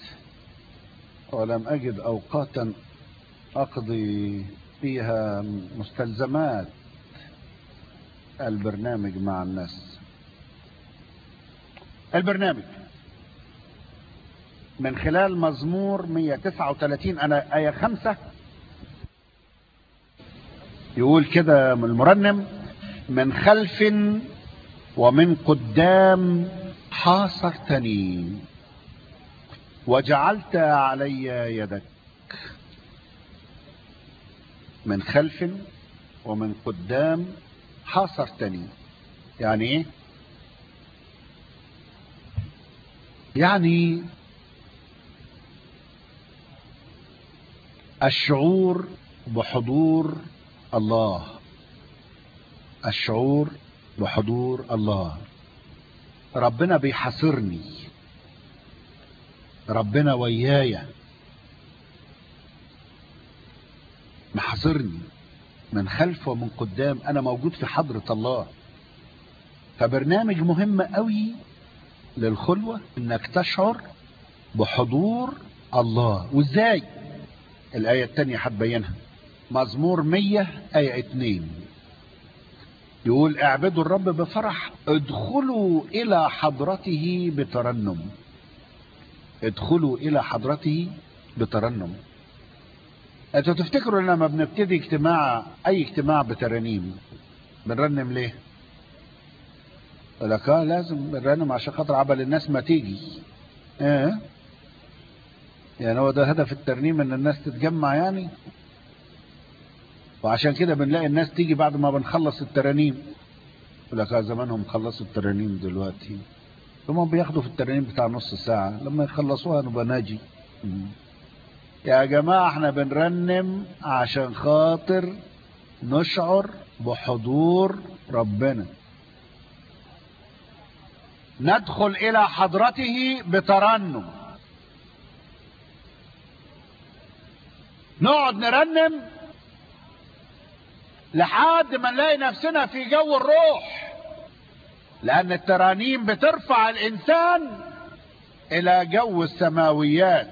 B: ولم أجد أوقاتا أقضي فيها مستلزمات البرنامج مع الناس البرنامج من خلال مزمور 139 أنا آية خمسة يقول كده المرنم من خلف ومن قدام حاصرتني وجعلت علي يدك من خلف ومن قدام حاصرتني يعني ايه يعني الشعور بحضور الله الشعور بحضور الله ربنا بيحاصرني ربنا ويايا محاصرني من خلف ومن قدام انا موجود في حضرة الله فبرنامج مهم قوي للخلوة انك تشعر بحضور الله وازاي الاية التانية هتبينها مزمور مية اية اتنين يقول اعبدوا الرب بفرح ادخلوا الى حضرته بترنم ادخلوا الى حضرته بترنم انتوا تفتكروا لما بنبتدي اجتماع اي اجتماع بترانيم بنرنم ليه لك اه لازم بنرنم عشان خاطر عبل الناس ما تيجي ايه يعني هو ده هدف الترنيم ان الناس تتجمع يعني وعشان كده بنلاقي الناس تيجي بعد ما بنخلص الترانيم يقول لك زمانهم خلصوا الترانيم دلوقتي هم بياخدوا في الترانيم بتاع نص ساعة لما يخلصوها نبقى ناجي يا جماعة احنا بنرنم عشان خاطر نشعر بحضور ربنا ندخل الى حضرته بترنم نقعد نرنم لحد ما نلاقي نفسنا في جو الروح لان الترانيم بترفع الانسان الى جو السماويات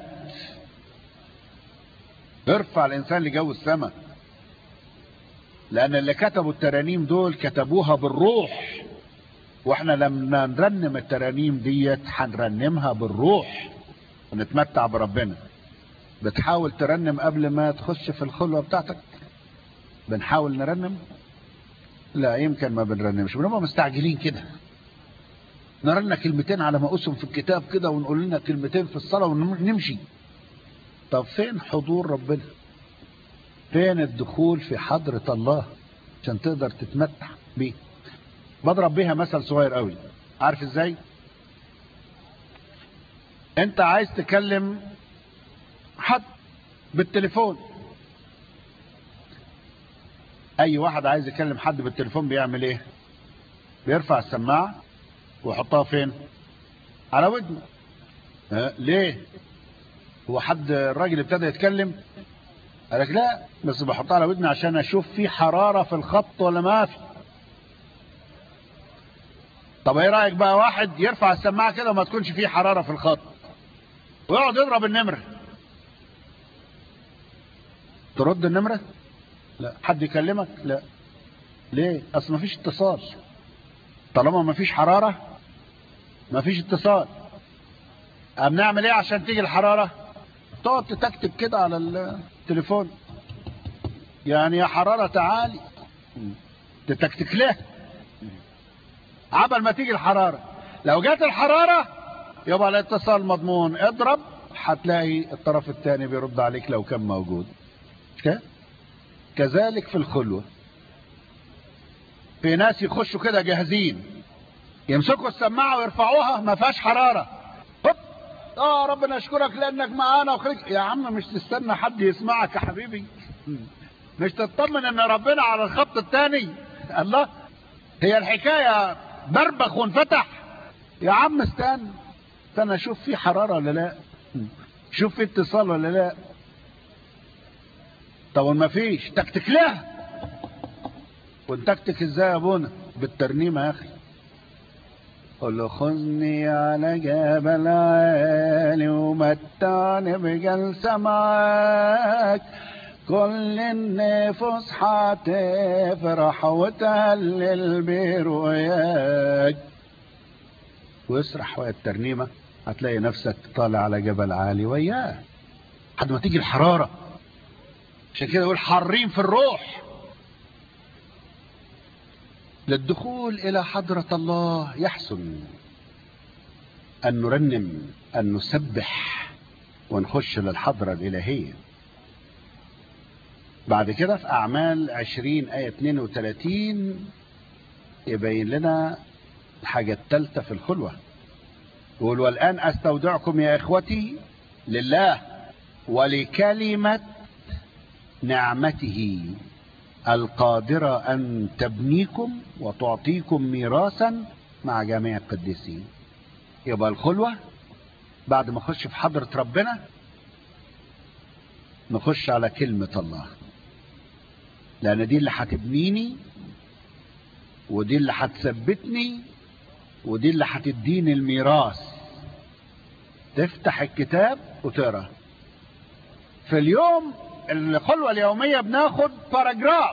B: ترفع الانسان لجو السماء لان اللي كتبوا الترانيم دول كتبوها بالروح واحنا لما نرنم الترانيم ديت هنرنمها بالروح ونتمتع بربنا بتحاول ترنم قبل ما تخش في الخلوة بتاعتك بنحاول نرنم لا يمكن ما بنرنمش بنبقى مستعجلين كده نرنا كلمتين على مقاسهم في الكتاب كده ونقول لنا كلمتين في الصلاة ونمشي طب فين حضور ربنا فين الدخول في حضرة الله عشان تقدر تتمتع بيه بضرب بيها مثل صغير قوي عارف ازاي انت عايز تكلم حد بالتليفون اي واحد عايز يكلم حد بالتليفون بيعمل ايه بيرفع السماعة ويحطها فين على ودنه اه ليه هو حد الراجل ابتدى يتكلم قال لك لا بس بحطها على ودني عشان اشوف في حرارة في الخط ولا ما في طب ايه رايك بقى واحد يرفع السماعه كده وما تكونش فيه حراره في الخط ويقعد يضرب النمره ترد النمره لا حد يكلمك لا ليه اصل ما فيش اتصال طالما ما فيش حراره ما فيش اتصال قام نعمل ايه عشان تيجي الحراره تقعد تتكتب كده على التليفون يعني يا حراره تعالي تتكتك ليه عبل ما تيجي الحرارة لو جت الحرارة يبقى الاتصال مضمون اضرب هتلاقي الطرف الثاني بيرد عليك لو كان موجود كذلك في الخلوة في ناس يخشوا كده جاهزين يمسكوا السماعة ويرفعوها ما فيهاش حرارة هوب اه ربنا اشكرك لانك معانا وخليك يا عم مش تستنى حد يسمعك يا حبيبي مش تطمن ان ربنا على الخط الثاني الله هي الحكاية بربخ وانفتح يا عم استنى استنى اشوف في حرارة ولا لا شوف في اتصال ولا لا طب ما فيش تكتك لها ونتكتك ازاي يا ابونا بالترنيمة يا اخي قل له خذني على جبل عالي ومتعني بجلسة معاك كل النفوس هتفرح وتهلل برؤياك واسرح ويا الترنيمة هتلاقي نفسك طالع على جبل عالي وياه لحد ما تيجي الحرارة عشان كده يقول حارين في الروح للدخول إلى حضرة الله يحسن أن نرنم أن نسبح ونخش للحضرة الإلهية بعد كده في أعمال 20 آية 32 يبين لنا الحاجة الثالثة في الخلوة يقول والآن أستودعكم يا إخوتي لله ولكلمة نعمته القادرة أن تبنيكم وتعطيكم ميراثا مع جميع القديسين يبقى الخلوة بعد ما اخش في حضرة ربنا نخش على كلمة الله لأن دي اللي هتبنيني ودي اللي هتثبتني ودي اللي هتديني الميراث تفتح الكتاب وتقرا في اليوم الخلوة اليومية بناخد باراجراف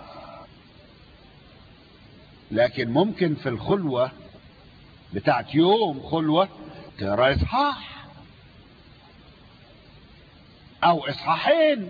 B: لكن ممكن في الخلوة بتاعت يوم خلوة تقرا اصحاح او اصحاحين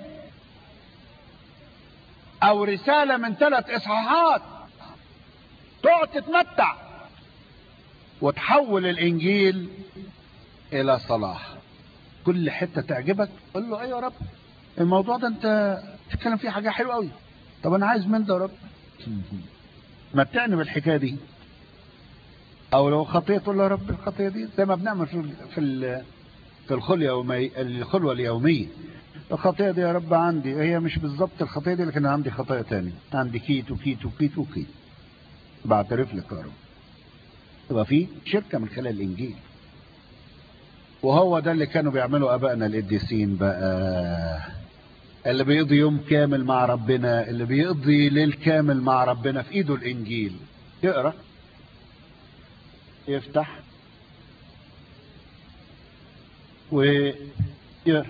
B: او رسالة من ثلاث اصحاحات تقعد تتمتع وتحول الانجيل الى صلاح كل حتة تعجبك قول له ايوه يا رب الموضوع ده انت تتكلم فيه حاجة حلوة قوي طب انا عايز من ده يا رب متعني بالحكاية دي او لو خطية تقول له يا رب الخطية دي زي ما بنعمل في في في الخلوة الخلوة اليومية الخطية دي يا رب عندي هي مش بالظبط الخطية دي لكن عندي خطايا تاني عندي كيت وكيت وكيت وكيت بعترف لك يا رب يبقى في شركة من خلال الانجيل وهو ده اللي كانوا بيعملوا ابائنا القديسين بقى اللي بيقضي يوم كامل مع ربنا اللي بيقضي ليل كامل مع ربنا في ايده الانجيل يقرا يفتح ويقرا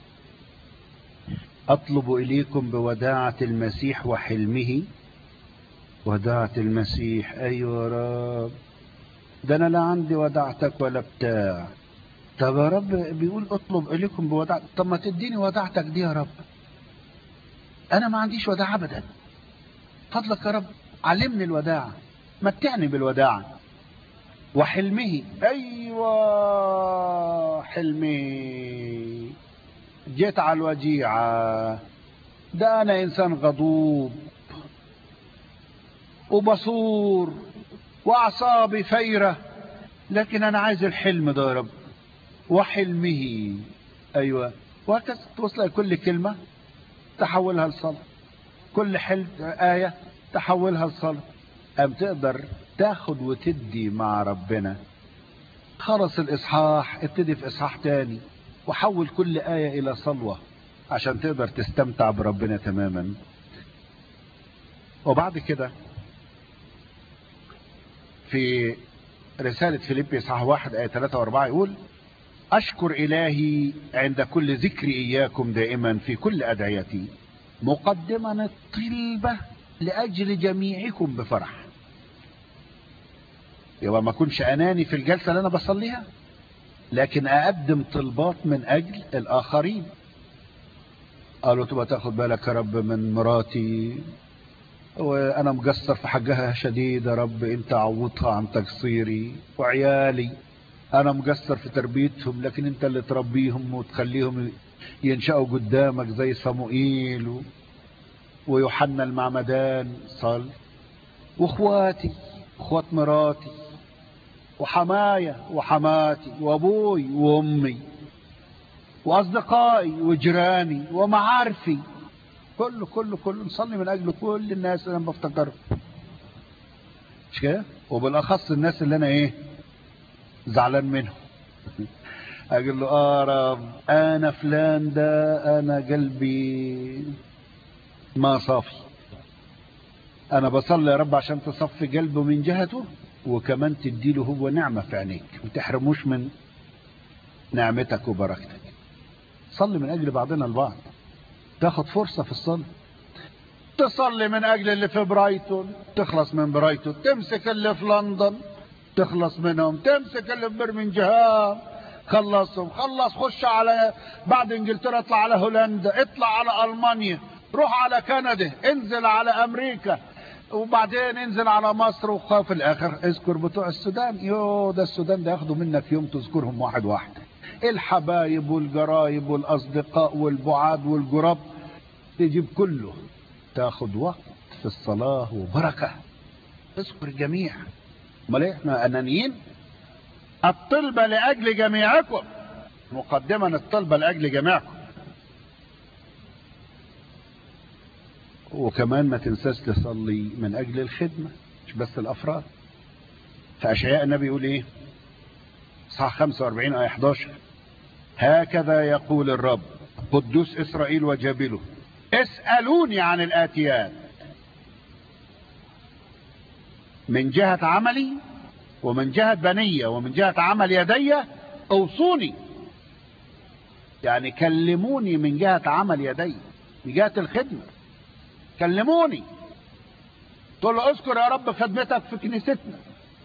B: اطلب اليكم بوداعة المسيح وحلمه وداعة المسيح ايوه يا رب ده انا لا عندي وداعتك ولا بتاع طب يا رب بيقول اطلب اليكم بوداعة طب ما تديني وداعتك دي يا رب انا ما عنديش وداعة ابدا فضلك يا رب علمني الوداعة متعني بالوداعة وحلمه ايوه حلمي جيت على الوجيعة ده انا انسان غضوب وبصور واعصابي فيرة لكن انا عايز الحلم ده يا رب وحلمه ايوه وهكذا توصل كل كلمة تحولها لصلاة كل حلم آية تحولها لصلاة أم تقدر تاخد وتدي مع ربنا خلص الإصحاح ابتدي في إصحاح تاني وحول كل آية إلى صلوة عشان تقدر تستمتع بربنا تماما وبعد كده في رسالة فيليبي إصحاح واحد آية 3 و4 يقول أشكر إلهي عند كل ذكر إياكم دائما في كل أدعيتي مقدما الطلبة لأجل جميعكم بفرح يبقى ما كنش أناني في الجلسة اللي أنا بصليها لكن أقدم طلبات من أجل الآخرين قالوا تبقى تاخد بالك يا رب من مراتي وانا مقصر في حقها شديد يا رب انت عوضها عن تقصيري وعيالي انا مقصر في تربيتهم لكن انت اللي تربيهم وتخليهم ينشأوا قدامك زي صموئيل و... ويوحنا المعمدان صل واخواتي اخوات مراتي وحمايا وحماتي وابوي وامي واصدقائي وجيراني ومعارفي كله كله كله نصلي من اجل كل الناس اللي انا بفتكرهم مش كده وبالاخص الناس اللي انا ايه زعلان منهم اقول له اه رب انا فلان ده انا قلبي ما صافي انا بصلي يا رب عشان تصفي قلبه من جهته وكمان تديله هو نعمة في عينيك ما تحرموش من نعمتك وبركتك صلي من اجل بعضنا البعض تاخد فرصة في الصلاة تصلي من اجل اللي في برايتون تخلص من برايتون تمسك اللي في لندن تخلص منهم تمسك اللي في برمنجهام خلصهم خلص خش على بعد انجلترا اطلع على هولندا اطلع على المانيا روح على كندا انزل على امريكا وبعدين انزل على مصر وفي الاخر اذكر بتوع السودان يو ده السودان ده ياخدوا منك يوم تذكرهم واحد واحد الحبايب والجرايب والاصدقاء والبعاد والجراب تجيب كله تاخد وقت في الصلاة وبركة اذكر الجميع امال ايه احنا انانيين الطلبة لاجل جميعكم مقدما الطلبة لاجل جميعكم وكمان ما تنساش تصلي من اجل الخدمة مش بس الافراد فاشعياء النبي يقول ايه صح 45 ايه 11 هكذا يقول الرب قدوس اسرائيل وجابله اسألوني عن الاتيات من جهة عملي ومن جهة بنية ومن جهة عمل يدي اوصوني يعني كلموني من جهة عمل يدي من جهة الخدمة كلموني تقول له اذكر يا رب خدمتك في كنيستنا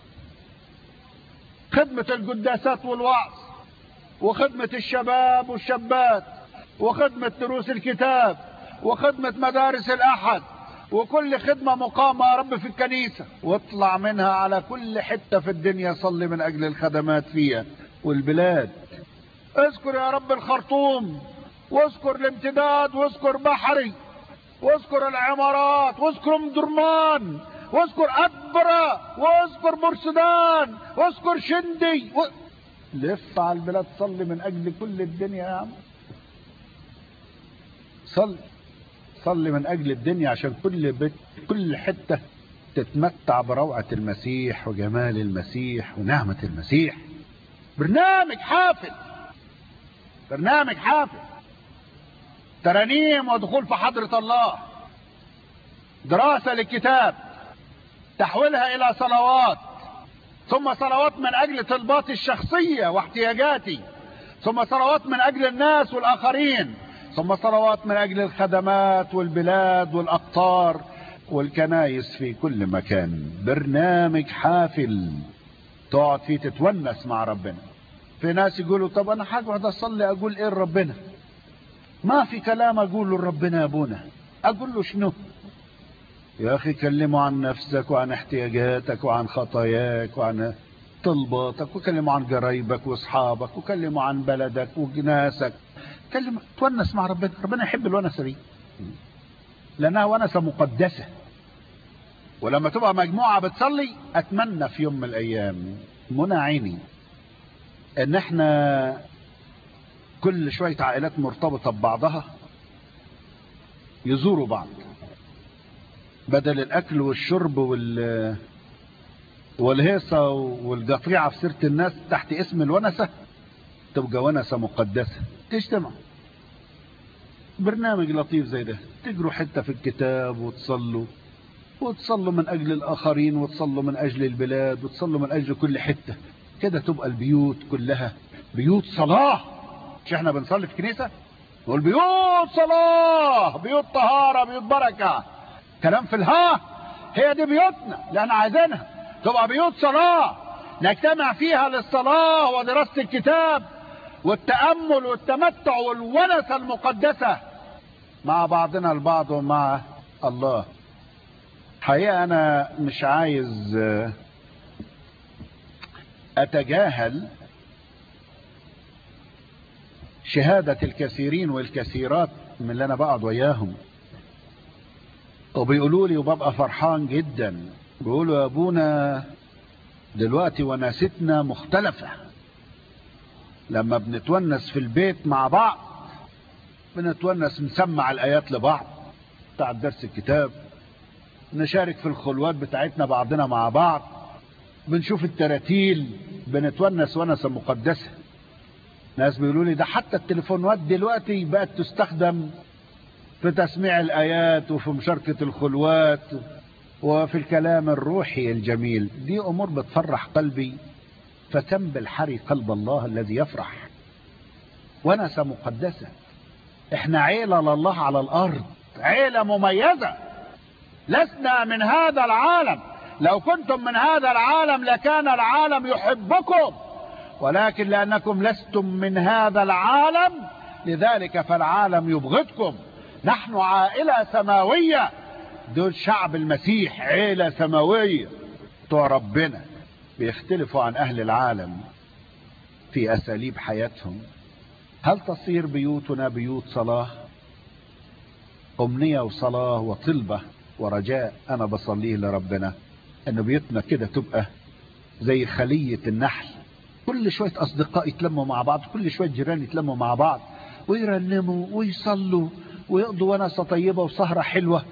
B: خدمة القداسات والوعظ وخدمة الشباب والشابات وخدمة دروس الكتاب وخدمة مدارس الأحد وكل خدمة مقامة يا رب في الكنيسة واطلع منها على كل حتة في الدنيا صلي من أجل الخدمات فيها والبلاد اذكر يا رب الخرطوم واذكر الامتداد واذكر بحري واذكر العمارات واذكر ام درمان واذكر أدبرة واذكر بورسودان واذكر شندي و... لف على البلاد صلي من أجل كل الدنيا يا عم صلي صلي من أجل الدنيا عشان كل بيت كل حتة تتمتع بروعة المسيح وجمال المسيح ونعمة المسيح برنامج حافل برنامج حافل ترانيم ودخول في حضرة الله دراسة للكتاب تحويلها إلى صلوات ثم صلوات من أجل طلباتي الشخصية واحتياجاتي ثم صلوات من أجل الناس والآخرين ثم صلوات من أجل الخدمات والبلاد والأقطار والكنايس في كل مكان برنامج حافل تقعد فيه تتونس مع ربنا في ناس يقولوا طب أنا هقعد أصلي أقول إيه لربنا ما في كلام أقوله لربنا يا أبونا أقول له شنو يا أخي كلموا عن نفسك وعن احتياجاتك وعن خطاياك وعن طلباتك وكلموا عن قرايبك واصحابك وكلموا عن بلدك وناسك كلم تونس مع ربنا ربنا يحب الونسة دي لأنها ونسة مقدسة ولما تبقى مجموعة بتصلي أتمنى في يوم من الأيام منى عيني ان احنا كل شوية عائلات مرتبطة ببعضها يزوروا بعض بدل الاكل والشرب وال والهيصة والقطيعة في سيرة الناس تحت اسم الونسة تبقى ونسة مقدسة تجتمع برنامج لطيف زي ده تجروا حتة في الكتاب وتصلوا وتصلوا من أجل الآخرين وتصلوا من أجل البلاد وتصلوا من أجل كل حتة كده تبقى البيوت كلها بيوت صلاة مش احنا بنصلي في كنيسة نقول بيوت صلاة بيوت طهارة بيوت بركة كلام في الها هي دي بيوتنا اللي احنا عايزينها تبقى بيوت صلاة نجتمع فيها للصلاة ودراسة الكتاب والتأمل والتمتع والونسة المقدسة مع بعضنا البعض ومع الله حقيقة أنا مش عايز أتجاهل شهادة الكثيرين والكثيرات من اللي أنا بقعد وياهم وبيقولوا لي وببقى فرحان جدا بيقولوا يا أبونا دلوقتي وناستنا مختلفة لما بنتونس في البيت مع بعض بنتونس نسمع الآيات لبعض بتاع درس الكتاب نشارك في الخلوات بتاعتنا بعضنا مع بعض بنشوف التراتيل بنتونس ونسة مقدسة ناس بيقولوا لي ده حتى التليفونات دلوقتي بقت تستخدم في تسميع الآيات وفي مشاركة الخلوات وفي الكلام الروحي الجميل دي أمور بتفرح قلبي فتم بالحري قلب الله الذي يفرح ونسة مقدسة احنا عيلة لله على الأرض عيلة مميزة لسنا من هذا العالم لو كنتم من هذا العالم لكان العالم يحبكم ولكن لأنكم لستم من هذا العالم لذلك فالعالم يبغضكم نحن عائلة سماوية دول شعب المسيح عيلة سماوية بتوع ربنا بيختلفوا عن أهل العالم في أساليب حياتهم هل تصير بيوتنا بيوت صلاة أمنية وصلاة وطلبة ورجاء أنا بصليه لربنا أن بيوتنا كده تبقى زي خلية النحل كل شوية أصدقاء يتلموا مع بعض كل شوية جيران يتلموا مع بعض ويرنموا ويصلوا ويقضوا ونسة طيبة وسهرة حلوة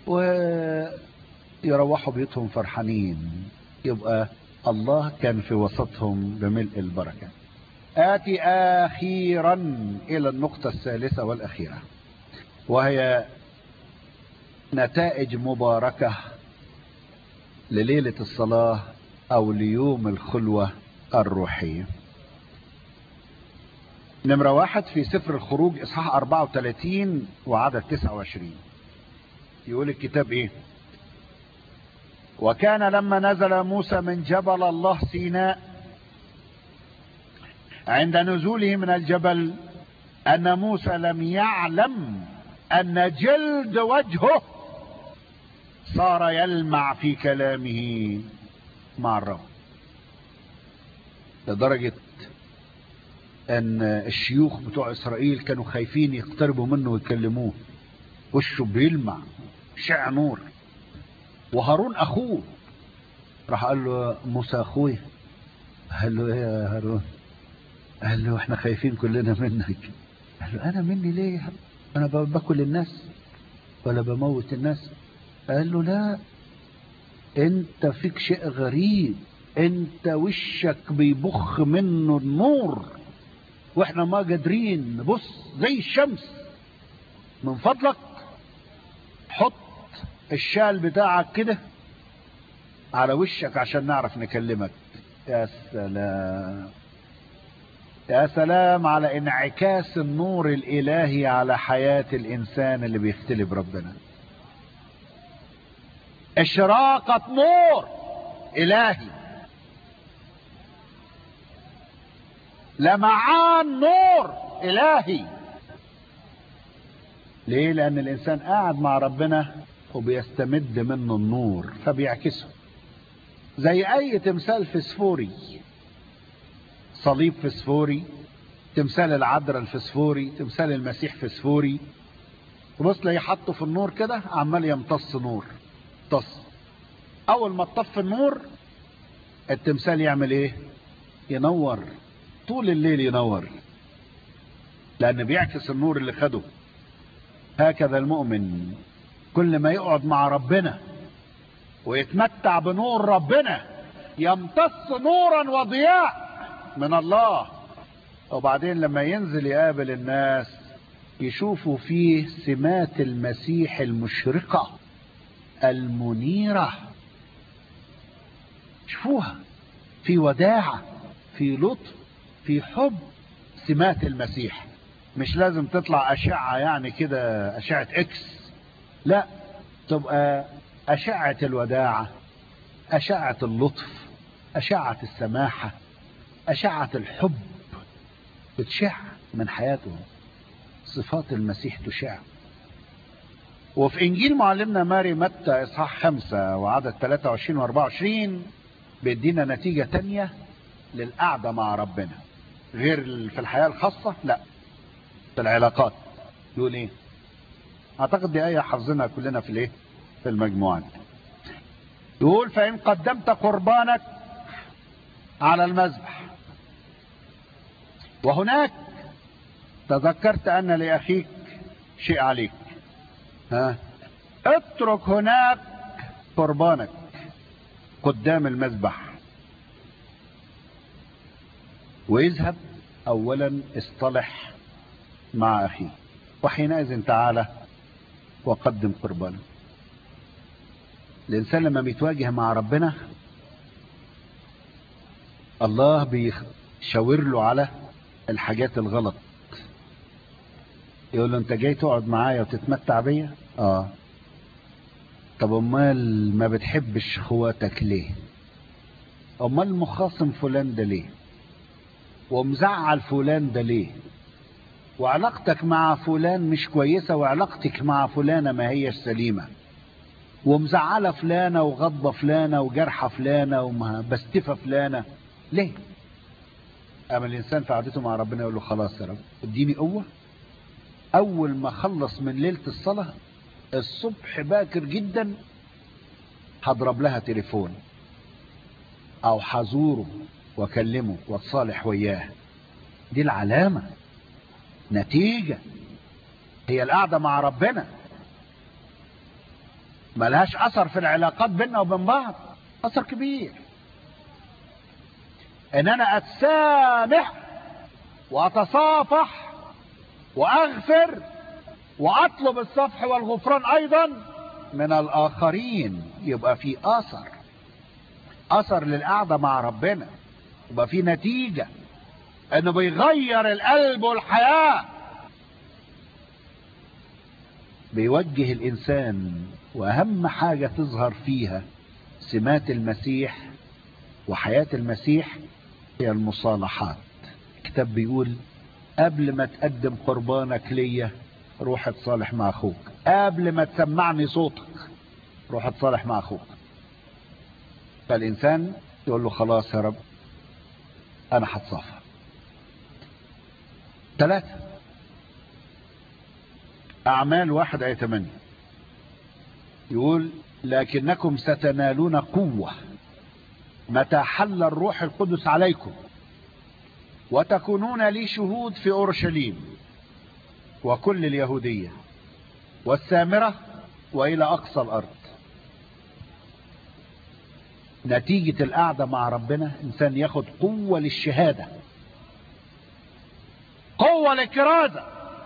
B: ويروحوا بيوتهم فرحانين يبقى الله كان في وسطهم بملء البركة آتي أخيرا إلى النقطة الثالثة والأخيرة وهي نتائج مباركة لليلة الصلاة أو ليوم الخلوة الروحية نمرة واحد في سفر الخروج إصحاح 34 وعدد 29 يقول الكتاب إيه وكان لما نزل موسى من جبل الله سيناء عند نزوله من الجبل أن موسى لم يعلم أن جلد وجهه صار يلمع في كلامه مع الرب لدرجة أن الشيوخ بتوع إسرائيل كانوا خايفين يقتربوا منه ويكلموه وشه بيلمع شع نور وهارون أخوه راح قال له موسى أخوي قال له إيه يا هارون قال له احنا خايفين كلنا منك قال له انا مني ليه يا انا باكل الناس ولا بموت الناس قال له لا انت فيك شيء غريب انت وشك بيبخ منه النور واحنا ما قادرين نبص زي الشمس من فضلك حط الشال بتاعك كده على وشك عشان نعرف نكلمك يا سلام يا سلام على انعكاس النور الالهي على حياة الانسان اللي بيختلي بربنا اشراقة نور الهي لمعان نور الهي ليه لان الانسان قاعد مع ربنا وبيستمد منه النور فبيعكسه زي اي تمثال فسفوري صليب فسفوري تمثال العذراء الفسفوري تمثال المسيح فسفوري وبص تلاقيه حطه في النور كده عمال يمتص نور امتص اول ما تطفي النور التمثال يعمل ايه ينور طول الليل ينور لأن بيعكس النور اللي خده هكذا المؤمن كل ما يقعد مع ربنا ويتمتع بنور ربنا يمتص نورا وضياء من الله وبعدين لما ينزل يقابل الناس يشوفوا فيه سمات المسيح المشرقة المنيرة شوفوها في وداعة في لطف في حب سمات المسيح مش لازم تطلع أشعة يعني كده أشعة إكس لا تبقى أشعة الوداعة أشعة اللطف أشعة السماحة أشعة الحب بتشع من حياته صفات المسيح تشع وفي إنجيل معلمنا ماري متى إصحاح خمسة وعدد 23 و 24 بيدينا نتيجة تانية للقعدة مع ربنا غير في الحياة الخاصة لا في العلاقات يقول ايه اعتقد دي ايه حافظينها كلنا في الايه في المجموعات يقول فان قدمت قربانك على المذبح وهناك تذكرت ان لاخيك شيء عليك ها اترك هناك قربانك قدام المذبح ويذهب اولا اصطلح مع اخيه وحينئذ تعالى وقدم قربانه الانسان لما بيتواجه مع ربنا الله بيشاور له على الحاجات الغلط يقول له انت جاي تقعد معايا وتتمتع بيا اه طب امال ما بتحبش اخواتك ليه امال مخاصم فلان ده ليه ومزعل فلان ده ليه وعلاقتك مع فلان مش كويسة وعلاقتك مع فلانة ما هيش سليمة ومزعلة فلانة وغضبة فلانة وجرحة فلانة وبستفة فلانة ليه اما الانسان في قعدته مع ربنا يقول له خلاص يا رب اديني قوة اول ما اخلص من ليلة الصلاة الصبح باكر جدا هضرب لها تليفون او حزوره واكلمه واتصالح وياه دي العلامة نتيجة هي القعدة مع ربنا ملهاش اثر في العلاقات بيننا وبين بعض اثر كبير ان انا اتسامح واتصافح واغفر واطلب الصفح والغفران ايضا من الاخرين يبقى في اثر اثر للقعدة مع ربنا يبقى في نتيجة انه بيغير القلب والحياة بيوجه الانسان واهم حاجة تظهر فيها سمات المسيح وحياة المسيح هي المصالحات الكتاب بيقول قبل ما تقدم قربانك ليا روح اتصالح مع اخوك قبل ما تسمعني صوتك روح اتصالح مع اخوك فالانسان يقول له خلاص يا رب انا هتصافى ثلاثة اعمال واحد ايه ثمانية يقول لكنكم ستنالون قوة متى حل الروح القدس عليكم وتكونون لي شهود في اورشليم وكل اليهودية والسامرة والى اقصى الارض نتيجة القعدة مع ربنا انسان ياخد قوة للشهادة قوة للكرازة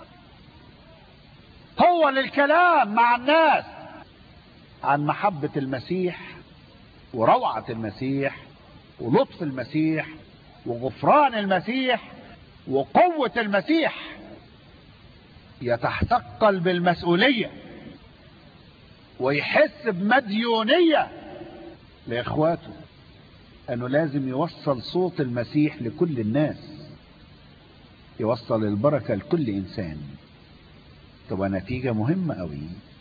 B: قوة للكلام مع الناس عن محبة المسيح وروعة المسيح ولطف المسيح وغفران المسيح وقوة المسيح يتثقل بالمسؤولية ويحس بمديونية لإخواته أنه لازم يوصل صوت المسيح لكل الناس يوصل البركة لكل إنسان تبقى نتيجة مهمة أوي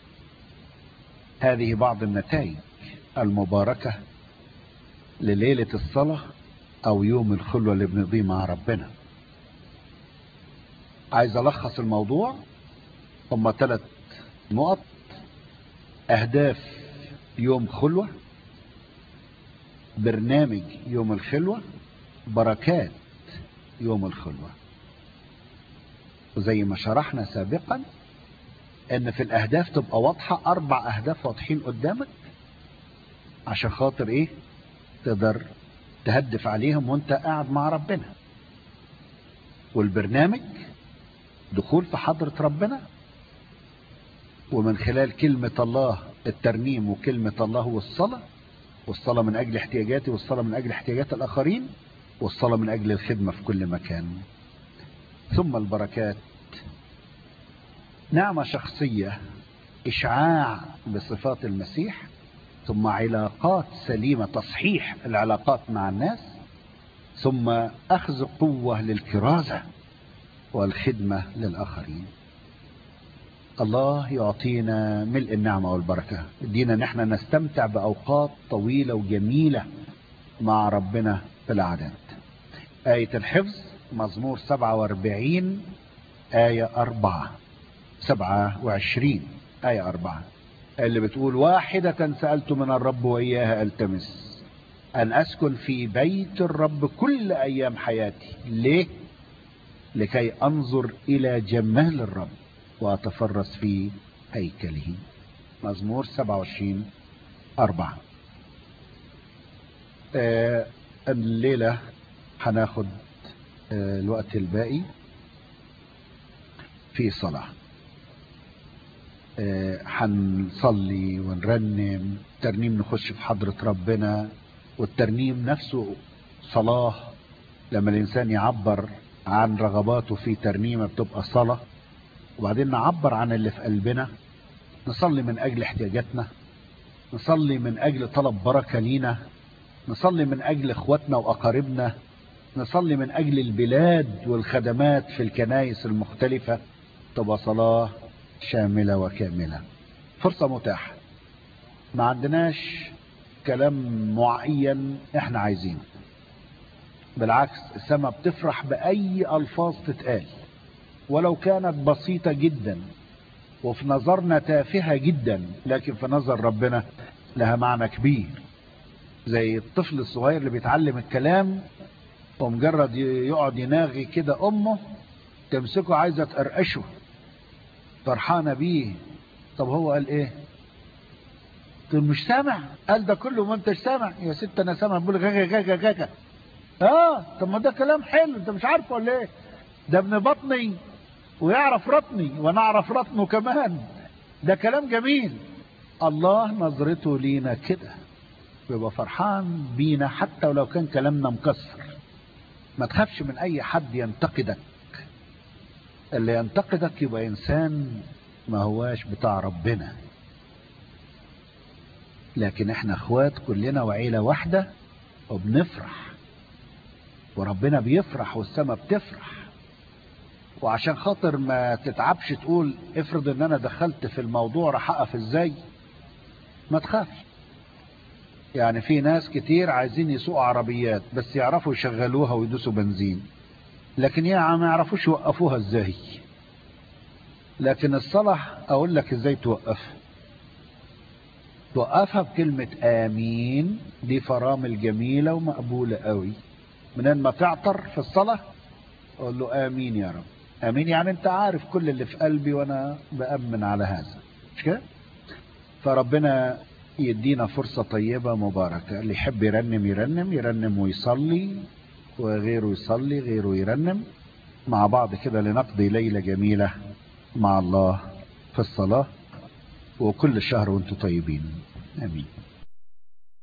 B: هذه بعض النتائج المباركة لليلة الصلاة أو يوم الخلوة اللي بنقضيه مع ربنا عايز ألخص الموضوع هم ثلاث نقط أهداف يوم خلوة برنامج يوم الخلوة بركات يوم الخلوة وزي ما شرحنا سابقا ان في الاهداف تبقى واضحة اربع اهداف واضحين قدامك عشان خاطر ايه تقدر تهدف عليهم وانت قاعد مع ربنا والبرنامج دخول في حضرة ربنا ومن خلال كلمة الله الترنيم وكلمة الله والصلاة والصلاة من أجل احتياجاتي والصلاة من أجل احتياجات الآخرين والصلاة من أجل الخدمة في كل مكان ثم البركات نعمة شخصية إشعاع بصفات المسيح ثم علاقات سليمة تصحيح العلاقات مع الناس ثم أخذ قوة للكرازة والخدمة للآخرين الله يعطينا ملء النعمة والبركة يدينا نحن نستمتع بأوقات طويلة وجميلة مع ربنا في العادات آية الحفظ مزمور 47 آية 4 27 آية 4 اللي بتقول واحدة سألت من الرب وإياها ألتمس أن أسكن في بيت الرب كل أيام حياتي ليه؟ لكي أنظر إلى جمال الرب وأتفرس في هيكله مزمور 27 4 آه الليلة هناخد آه الوقت الباقي في صلاة هنصلي آه ونرنم ترنيم نخش في حضرة ربنا والترنيم نفسه صلاة لما الإنسان يعبر عن رغباته في ترنيمة بتبقى صلاة وبعدين نعبر عن اللي في قلبنا نصلي من أجل احتياجاتنا نصلي من أجل طلب بركة لينا نصلي من أجل إخواتنا وأقاربنا نصلي من أجل البلاد والخدمات في الكنائس المختلفة تبقى صلاة شاملة وكاملة فرصة متاحة ما عندناش كلام معين احنا عايزينه بالعكس السماء بتفرح بأي ألفاظ تتقال ولو كانت بسيطة جدا وفي نظرنا تافهة جدا لكن في نظر ربنا لها معنى كبير زي الطفل الصغير اللي بيتعلم الكلام ومجرد يقعد يناغي كده امه تمسكه عايزة تقرقشه فرحانة بيه طب هو قال ايه طب مش سامع قال ده كله ما انتش سامع يا ست انا سامع بقول غاغا غاغا غاغا اه طب ما ده كلام حلو انت مش عارفه ولا ايه ده ابن بطني ويعرف رطني وانا اعرف رطنه كمان ده كلام جميل الله نظرته لينا كده بيبقى فرحان بينا حتى ولو كان كلامنا مكسر ما تخافش من اي حد ينتقدك اللي ينتقدك يبقى انسان ما هواش بتاع ربنا لكن احنا اخوات كلنا وعيلة واحدة وبنفرح وربنا بيفرح والسماء بتفرح وعشان خاطر ما تتعبش تقول افرض ان انا دخلت في الموضوع راح اقف ازاي ما تخافش يعني في ناس كتير عايزين يسوقوا عربيات بس يعرفوا يشغلوها ويدوسوا بنزين لكن يا ما يعرفوش يوقفوها ازاي لكن الصلاة اقول لك ازاي توقفها توقفها بكلمة امين دي فرامل جميلة ومقبولة قوي من ما تعطر في الصلاة اقول له امين يا رب امين يعني انت عارف كل اللي في قلبي وانا بأمن على هذا مش كده فربنا يدينا فرصة طيبة مباركة اللي يحب يرنم يرنم يرنم ويصلي وغيره يصلي غيره يرنم مع بعض كده لنقضي ليلة جميلة مع الله في الصلاة وكل شهر وانتم طيبين امين